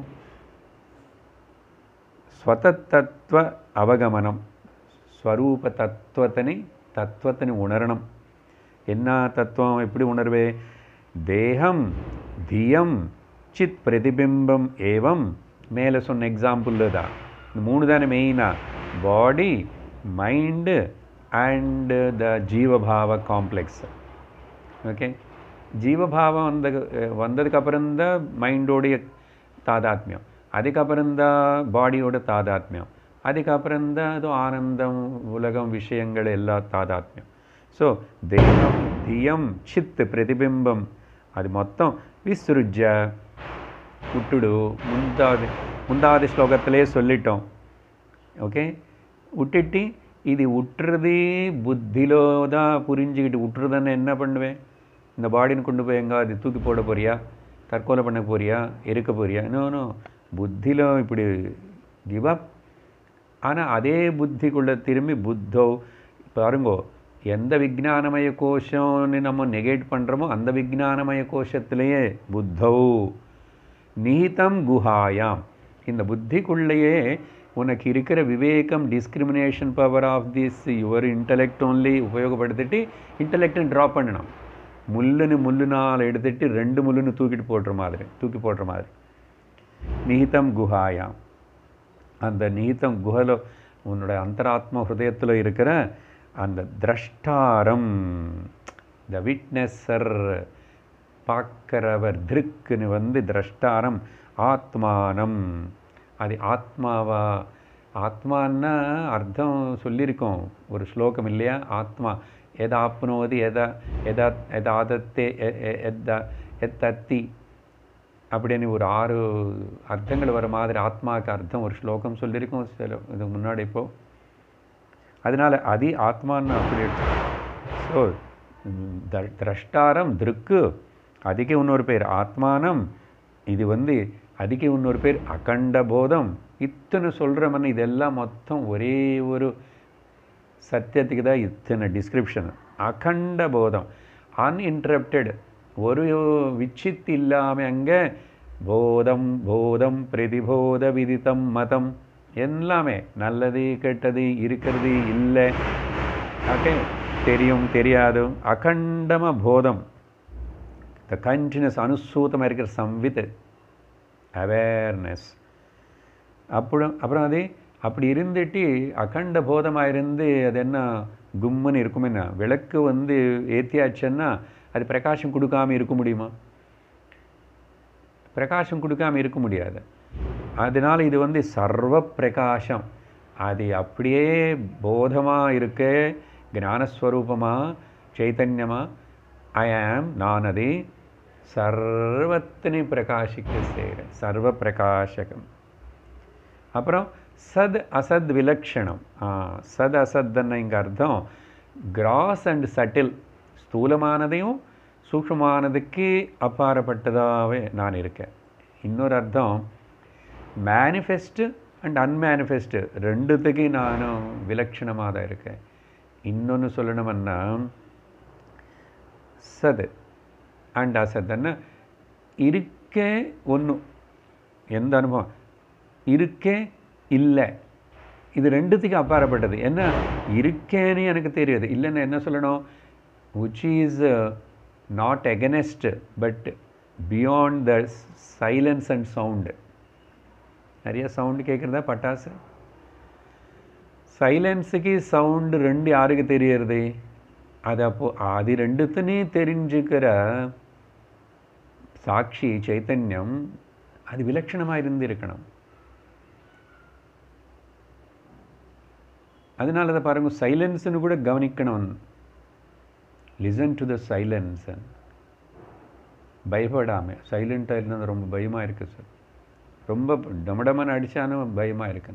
ஸ்வதத்தத்துவ அவகமனம் ஸ்வரூப தத்துவத்தினை தத்துவத்தினை உணரணும் என்ன தத்துவம் எப்படி உணர்வே தேகம் தியம் சித் பிரதிபிம்பம் ஏவம் மேலே சொன்ன எக்ஸாம்பிள் தான் இந்த மூணு தானே மெயினாக பாடி மைண்டு அண்டு த ஜீவபாவ காம்ப்ளெக்ஸ் ஓகே ஜீவபாவம் வந்த வந்ததுக்கப்புறம்தான் மைண்டோடைய தாதாத்மியம் அதுக்கப்புறம்தான் பாடியோட தாதாத்மியம் அதுக்கப்புறம்தான் அது ஆனந்தம் உலகம் விஷயங்கள் எல்லா தாதாத்மியம் సో దేహం ధియం చిత్ ప్రతిబింబం అది మొత్తం విసృజ్య உட்டுடு முந்தாவது முந்தாவது ஸ்லோகத்திலே சொல்லிட்டோம் ஓகே விட்டுட்டு இது உட்டுறது புத்திலோ தான் புரிஞ்சுக்கிட்டு விட்டுறதுன்னு என்ன பண்ணுவேன் இந்த பாடின்னு கொண்டு போய் எங்கே அது தூக்கி போட போறியா தற்கொலை பண்ண போறியா இருக்க போறியா நோ புத்தியில் இப்படி கிவ் அப் ஆனால் அதே புத்திக்குள்ளே திரும்பி புத்தோ பாருங்கோ எந்த விஜானமய கோஷம்னு நம்ம நெகேட் பண்ணுறோமோ அந்த விஜானமய கோஷத்திலேயே புத்தௌ நிஹிதம் குஹாயாம் இந்த புத்திக்குள்ளேயே உனக்கு இருக்கிற விவேகம் discrimination power of this your intellect only உபயோகப்படுத்திட்டு இன்டலெக்டை ட்ராப் பண்ணணும் முள்ளுன்னு முள்ளுனால் எடுத்துட்டு ரெண்டு முள்ளுன்னு தூக்கிட்டு போடுற மாதிரி தூக்கி போடுற மாதிரி நிகிதம் குஹாயாம் அந்த நிகிதம் குஹல உன்னோட அந்தராத்ம ஹிருதயத்தில் இருக்கிற அந்த திரஷ்டாரம் த விட்னஸர் பார்க்கிறவர் திருக்குன்னு வந்து திரஷ்டாரம் ஆத்மானம் அது ஆத்மாவா ஆத்மான்னா அர்த்தம் சொல்லியிருக்கோம் ஒரு ஸ்லோகம் இல்லையா ஆத்மா எதாப்னோதி எதா எதா எதாதத்தே எத்த எத்தத்தி அப்படின்னு ஒரு ஆறு அர்த்தங்கள் வர மாதிரி ஆத்மாவுக்கு அர்த்தம் ஒரு ஸ்லோகம் சொல்லியிருக்கோம் சில இது முன்னாடி இப்போ அதனால் அதி ஆத்மான்னு அப்படி ஸோ திரஷ்டாரம் திருக்கு அதுக்கு இன்னொரு பேர் ஆத்மானம் இது வந்து அதுக்கு இன்னொரு பேர் அகண்ட போதம் இத்தனை சொல்கிறவன் இதெல்லாம் மொத்தம் ஒரே ஒரு சத்தியத்துக்கு தான் இத்தனை டிஸ்கிரிப்ஷன் அகண்ட போதம் அன்இன்டரப்டட் ஒரு விச்சித்து இல்லாமல் அங்கே போதம் போதம் பிரதிபோத விதித்தம் மதம் எல்லாமே நல்லது கெட்டது இருக்கிறது இல்லை ஓகே தெரியும் தெரியாது அகண்டமாக போதம் த கண்டினியூஸ் அனுசூத்தமாக இருக்கிற சம்வித் அவேர்னஸ் அப்புறம் அப்புறம் அது அப்படி இருந்துட்டு அகண்ட போதமாக இருந்து அது என்ன கும்முன்னு இருக்குமென்னா விளக்கு வந்து ஏற்றியாச்சுன்னா அது பிரகாசம் கொடுக்காம இருக்க முடியுமா பிரகாசம் கொடுக்காம இருக்க முடியாது அதனால் இது வந்து சர்வ பிரகாசம் அது அப்படியே போதமாக இருக்க ஞானஸ்வரூபமாக சைத்தன்யமாக ஐ ஆம் நான் அது சர்வத்தினை பிரகாசிக்க செய்கிறேன் சர்வ பிரகாசகம் அப்புறம் சத் அசத் விலக்ஷணம் சத் அசத்துன்னு இங்கே அர்த்தம் கிராஸ் அண்ட் சட்டில் ஸ்தூலமானதையும் சூக்ஷமானதுக்கு அப்பாறப்பட்டதாகவே நான் இருக்கேன் இன்னொரு அர்த்தம் மேனிஃபெஸ்ட்டு அண்ட் அன்மேனிஃபெஸ்ட்டு ரெண்டுத்துக்கு நானும் விலட்சணமாக தான் இருக்கேன் இன்னொன்று சொல்லணுமன்னா சது அண்ட் அசத்துன்னா இருக்கே ஒன்று எந்த அனுபவம் இருக்கே இல்லை இது ரெண்டுத்துக்கும் அப்பாறப்பட்டது என்ன இருக்கேன்னு எனக்கு தெரியாது இல்லைன்னா என்ன சொல்லணும் which is uh, not against but beyond the silence and sound நிறைய சவுண்டு கேட்குறதா பட்டாசு சைலன்ஸுக்கு சவுண்டு ரெண்டு யாருக்கு தெரியறது அது அப்போ அது ரெண்டுத்துனையும் தெரிஞ்சுக்கிற சாட்சி சைத்தன்யம் அது விலட்சணமாக இருந்து இருக்கணும் அதனால அதை பாருங்க சைலன்ஸ்னு கூட கவனிக்கணும் லிசன் டு த சைலன்ஸ் பயப்படாமல் சைலண்ட்டாக இருந்தது ரொம்ப பயமாக இருக்குது சார் ரொம்ப டமடமன்னு அடித்தாலும் பயமாக இருக்கு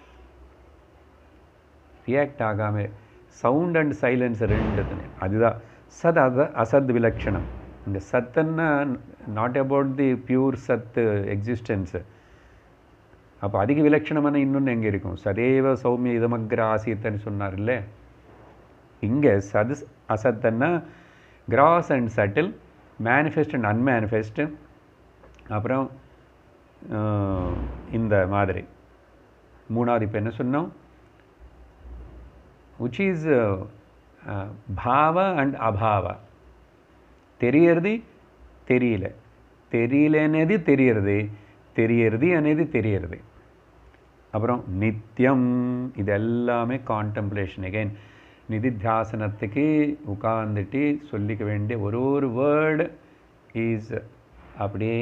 ரியாக்ட் ஆகாமல் சவுண்ட் அண்ட் சைலன்ஸ் ரெண்டுத்துனே அதுதான் சத் அத அசத் விலக்ஷணம் இந்த சத்துன்னா நாட் அபவுட் தி பியூர் சத்து எக்ஸிஸ்டன்ஸு அப்போ அதிக விலட்சணமான இன்னொன்று எங்கே இருக்கும் சதேவ சௌமிய இதமக்ர ஆசியத்தன்னு சொன்னார் இல்லை இங்கே சது அசத்தன்னா gross and subtle manifest and unmanifest அப்புறம் இந்த மாதிரி மூணாவது இப்போ என்ன சொன்னோம் விச் இஸ் பாவ அண்ட் அபாவ தெரியறது தெரியல தெரியலనేది தெரியறது தெரியறது అనేది தெரியறது அப்புறம் நித்தியம் இது எல்லாமே கான்டம்ப்ளேஷன் எகைன் நிதித்தியாசனத்துக்கு உட்கார்ந்துட்டு சொல்லிக்க வேண்டிய ஒரு ஒரு வேர்டு இஸ் அப்படியே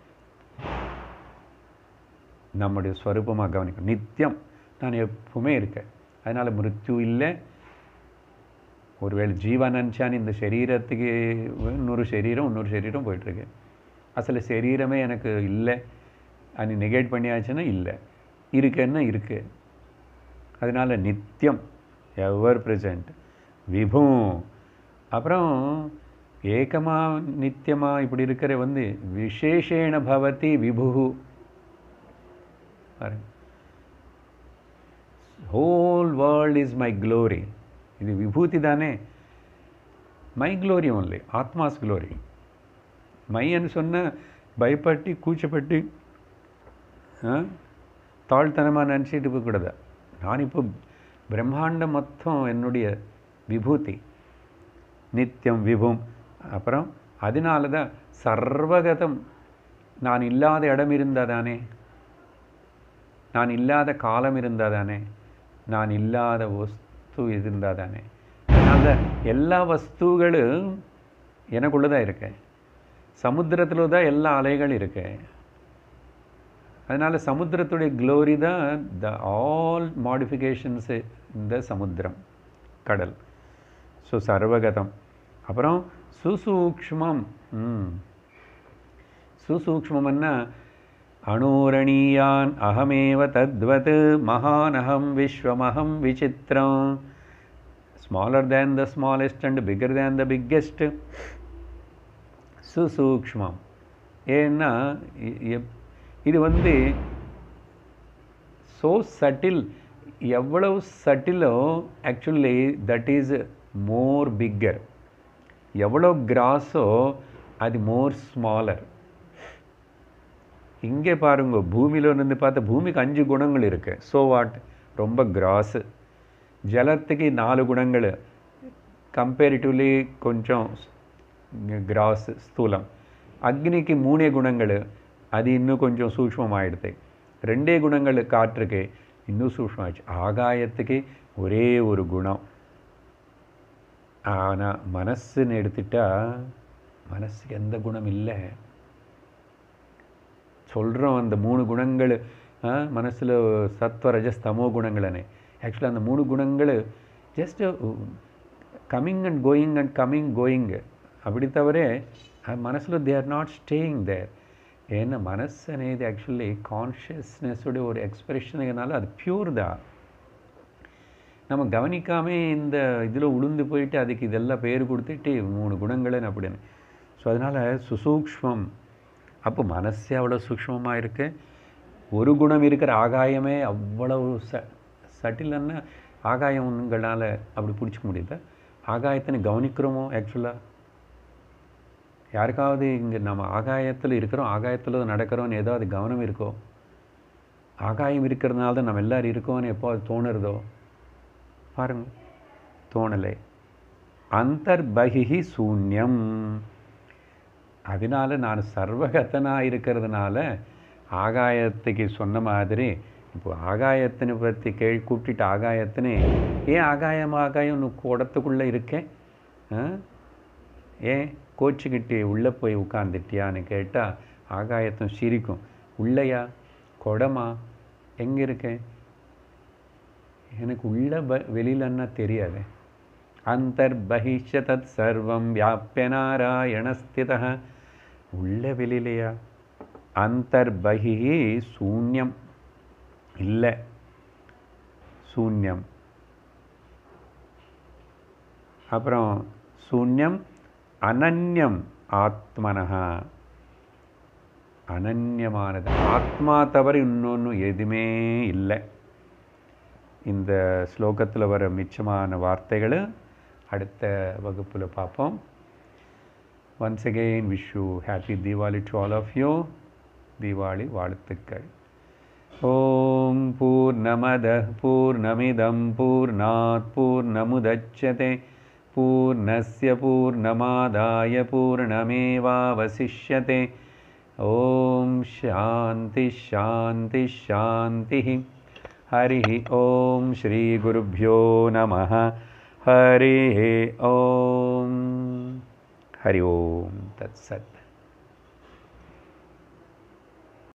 நம்முடைய ஸ்வரூபமாக கவனிக்கணும் நித்தியம் நான் எப்பவுமே இருக்கேன் அதனால் மிருத்யு இல்லை ஒருவேளை ஜீவன் நினச்சான்னு இந்த சரீரத்துக்கு இன்னொரு சரீரம் இன்னொரு சரீரம் போயிட்டுருக்கு அசல் சரீரமே எனக்கு இல்லை அது நெகேட் பண்ணியாச்சுன்னா இல்லை இருக்குன்னா இருக்கு அதனால் நித்தியம் எவர் ப்ரெசண்ட் விபு அப்புறம் ஏகமா நித்தியமா இப்படி இருக்கிற வந்து விசேஷேண பவதி விபு whole world is my glory இது விபூதி தானே மை க்ளோரி ஓன்லி ஆத்மாஸ் க்ளோரி மைன்னு சொன்ன பயப்பட்டு கூச்சப்பட்டு தாழ்த்தனமாக நினச்சிட்டு போகக்கூடாது நான் இப்போ பிரம்மாண்டம் மொத்தம் என்னுடைய விபூதி நித்தியம் விபும் அப்புறம் அதனால தான் சர்வகதம் நான் இல்லாத இடம் இருந்தாதானே நான் இல்லாத காலம் இருந்தாதானே நான் இல்லாத வஸ்து இருந்தாதானே அதனால எல்லா வஸ்துகளும் எனக்குள்ளே தான் இருக்கு சமுத்திரத்தில் தான் எல்லா அலைகள் இருக்கு அதனால் சமுத்திரத்துடைய க்ளோரி தான் த ஆல் மாடிஃபிகேஷன்ஸு இந்த சமுத்திரம் கடல் ஸோ சர்வகதம் அப்புறம் சுசூக்ஷ்மம் ம் சுசூக்ஷ்மம்னா அணூரணீயான் அகமேவ தத்வத் மகானகம் விஸ்வமகம் விசித்திரம் smaller than the smallest and bigger than the biggest சுசூக்ஷ்மம் ஏன்னா இ- எப்- இது வந்து ஸோ சட்டில் எவ்வளவு சட்டிலோ actually that is more bigger எவ்வளோ கிராஸோ அது மோர் ஸ்மாலர் இங்கே பாருங்க பூமியில் இருந்து பார்த்தா பூமிக்கு அஞ்சு குணங்கள் இருக்கு ஸோ வாட் ரொம்ப கிராஸு ஜலத்துக்கு நாலு குணங்கள் கம்பேரிட்டிவ்லி கொஞ்சம் கிராஸ் ஸ்தூலம் அக்னிக்கு மூணே குணங்கள் அது இன்னும் கொஞ்சம் சூக்ஷ்மமாயிடுது ரெண்டே குணங்கள் காற்றுக்கு இன்னும் சூக்ஷ்மமாயிடுச்சு ஆகாயத்துக்கு ஒரே ஒரு குணம் ஆனால் மனசுன்னு எடுத்துட்டா மனசுக்கு எந்த குணம் இல்லை சொல்கிறோம் அந்த மூணு குணங்கள் மனசில் சத்வ ரஜஸ் தமோ குணங்களே ஆக்சுவலாக அந்த மூணு குணங்கள் just coming and going and coming going அப்படி தவிர மனசில் they are not staying there ஏன்னா மனசு అనేది యాక్చువల్లీ கான்ஷியஸ்னஸோட ஒரு எக்ஸ்பிரஷனுங்கனால அது பியூர் தான் நம்ம கவனிக்காம இந்த இதில் உளுந்து போயிட்டு அதுக்கு இதெல்லாம் பேர் கொடுத்துட்டு மூணு குணங்கள்னு அப்படின்னு ஸோ அதனால் சுசூக்ஷ்மம் அப்போ மனசே அவ்வளோ சூக்ஷ்மமாக இருக்கு ஒரு குணம் இருக்கிற ஆகாயமே அவ்வளவு ச சட்டிலன்னா ஆகாயங்களால் அப்படி பிடிச்சிக்க முடியுதா ஆகாயத்தினை கவனிக்கிறோமோ ஆக்சுவலாக யாருக்காவது இங்கே நம்ம ஆகாயத்தில் இருக்கிறோம் ஆகாயத்தில் நடக்கிறோன்னு ஏதாவது கவனம் இருக்கோ ஆகாயம் இருக்கிறதுனால தான் நம்ம எல்லாரும் இருக்கோம்னு எப்போ அது தோணுறதோ பாருங்க தோணலை அந்தர்பகி சூன்யம் அதனால நான் சர்வகத்தனாக இருக்கிறதுனால ஆகாயத்துக்கு சொன்ன மாதிரி இப்போ ஆகாயத்தினை பற்றி கேள்வி கூப்பிட்டுட்டு ஆகாயத்தினே ஏன் ஆகாயம் ஆகாயம் நீ குடத்துக்குள்ளே இருக்கேன் ஆ? ஏன் கோச்சிக்கிட்டு உள்ளே போய் உட்காந்துட்டியான்னு கேட்டால் ஆகாயத்தம் சிரிக்கும் உள்ளையா குடமா எங்கே இருக்கேன் எனக்கு உள்ள ப வெளியிலன்னா தெரியாது அந்தர்பகிஷ்ய தத் சர்வம் வியாபிய நாராயணஸ்திதः உள்ள வெளியிலையா அந்தர்பகி சூன்யம் இல்லை சூன்யம் அப்புறம் சூன்யம் அனன்யம் ஆத்மனஹா அனன்யமானது ஆத்மா தவிர இன்னொன்று எதுவுமே இல்லை இந்த ஸ்லோகத்தில் வர மிச்சமான வார்த்தைகளை அடுத்த வகுப்பில் பார்ப்போம் once again wish you happy Deepavali to all of you Deepavali வாழ்த்துக்கள் ஓம் பூர்ணமத பூர்ணமிதம் பூர்ணாத் பூர்ணமுதட்சதே பூர்ணஸ்ய பூர்ணமாதாய பூர்ணமேவாவசிஷ்யते ॐ शान्ति शान्ति शान्तिः हरिः ॐ श्रीगुरुभ्यो नमः हरिः ॐ हरि ओं तत्सत्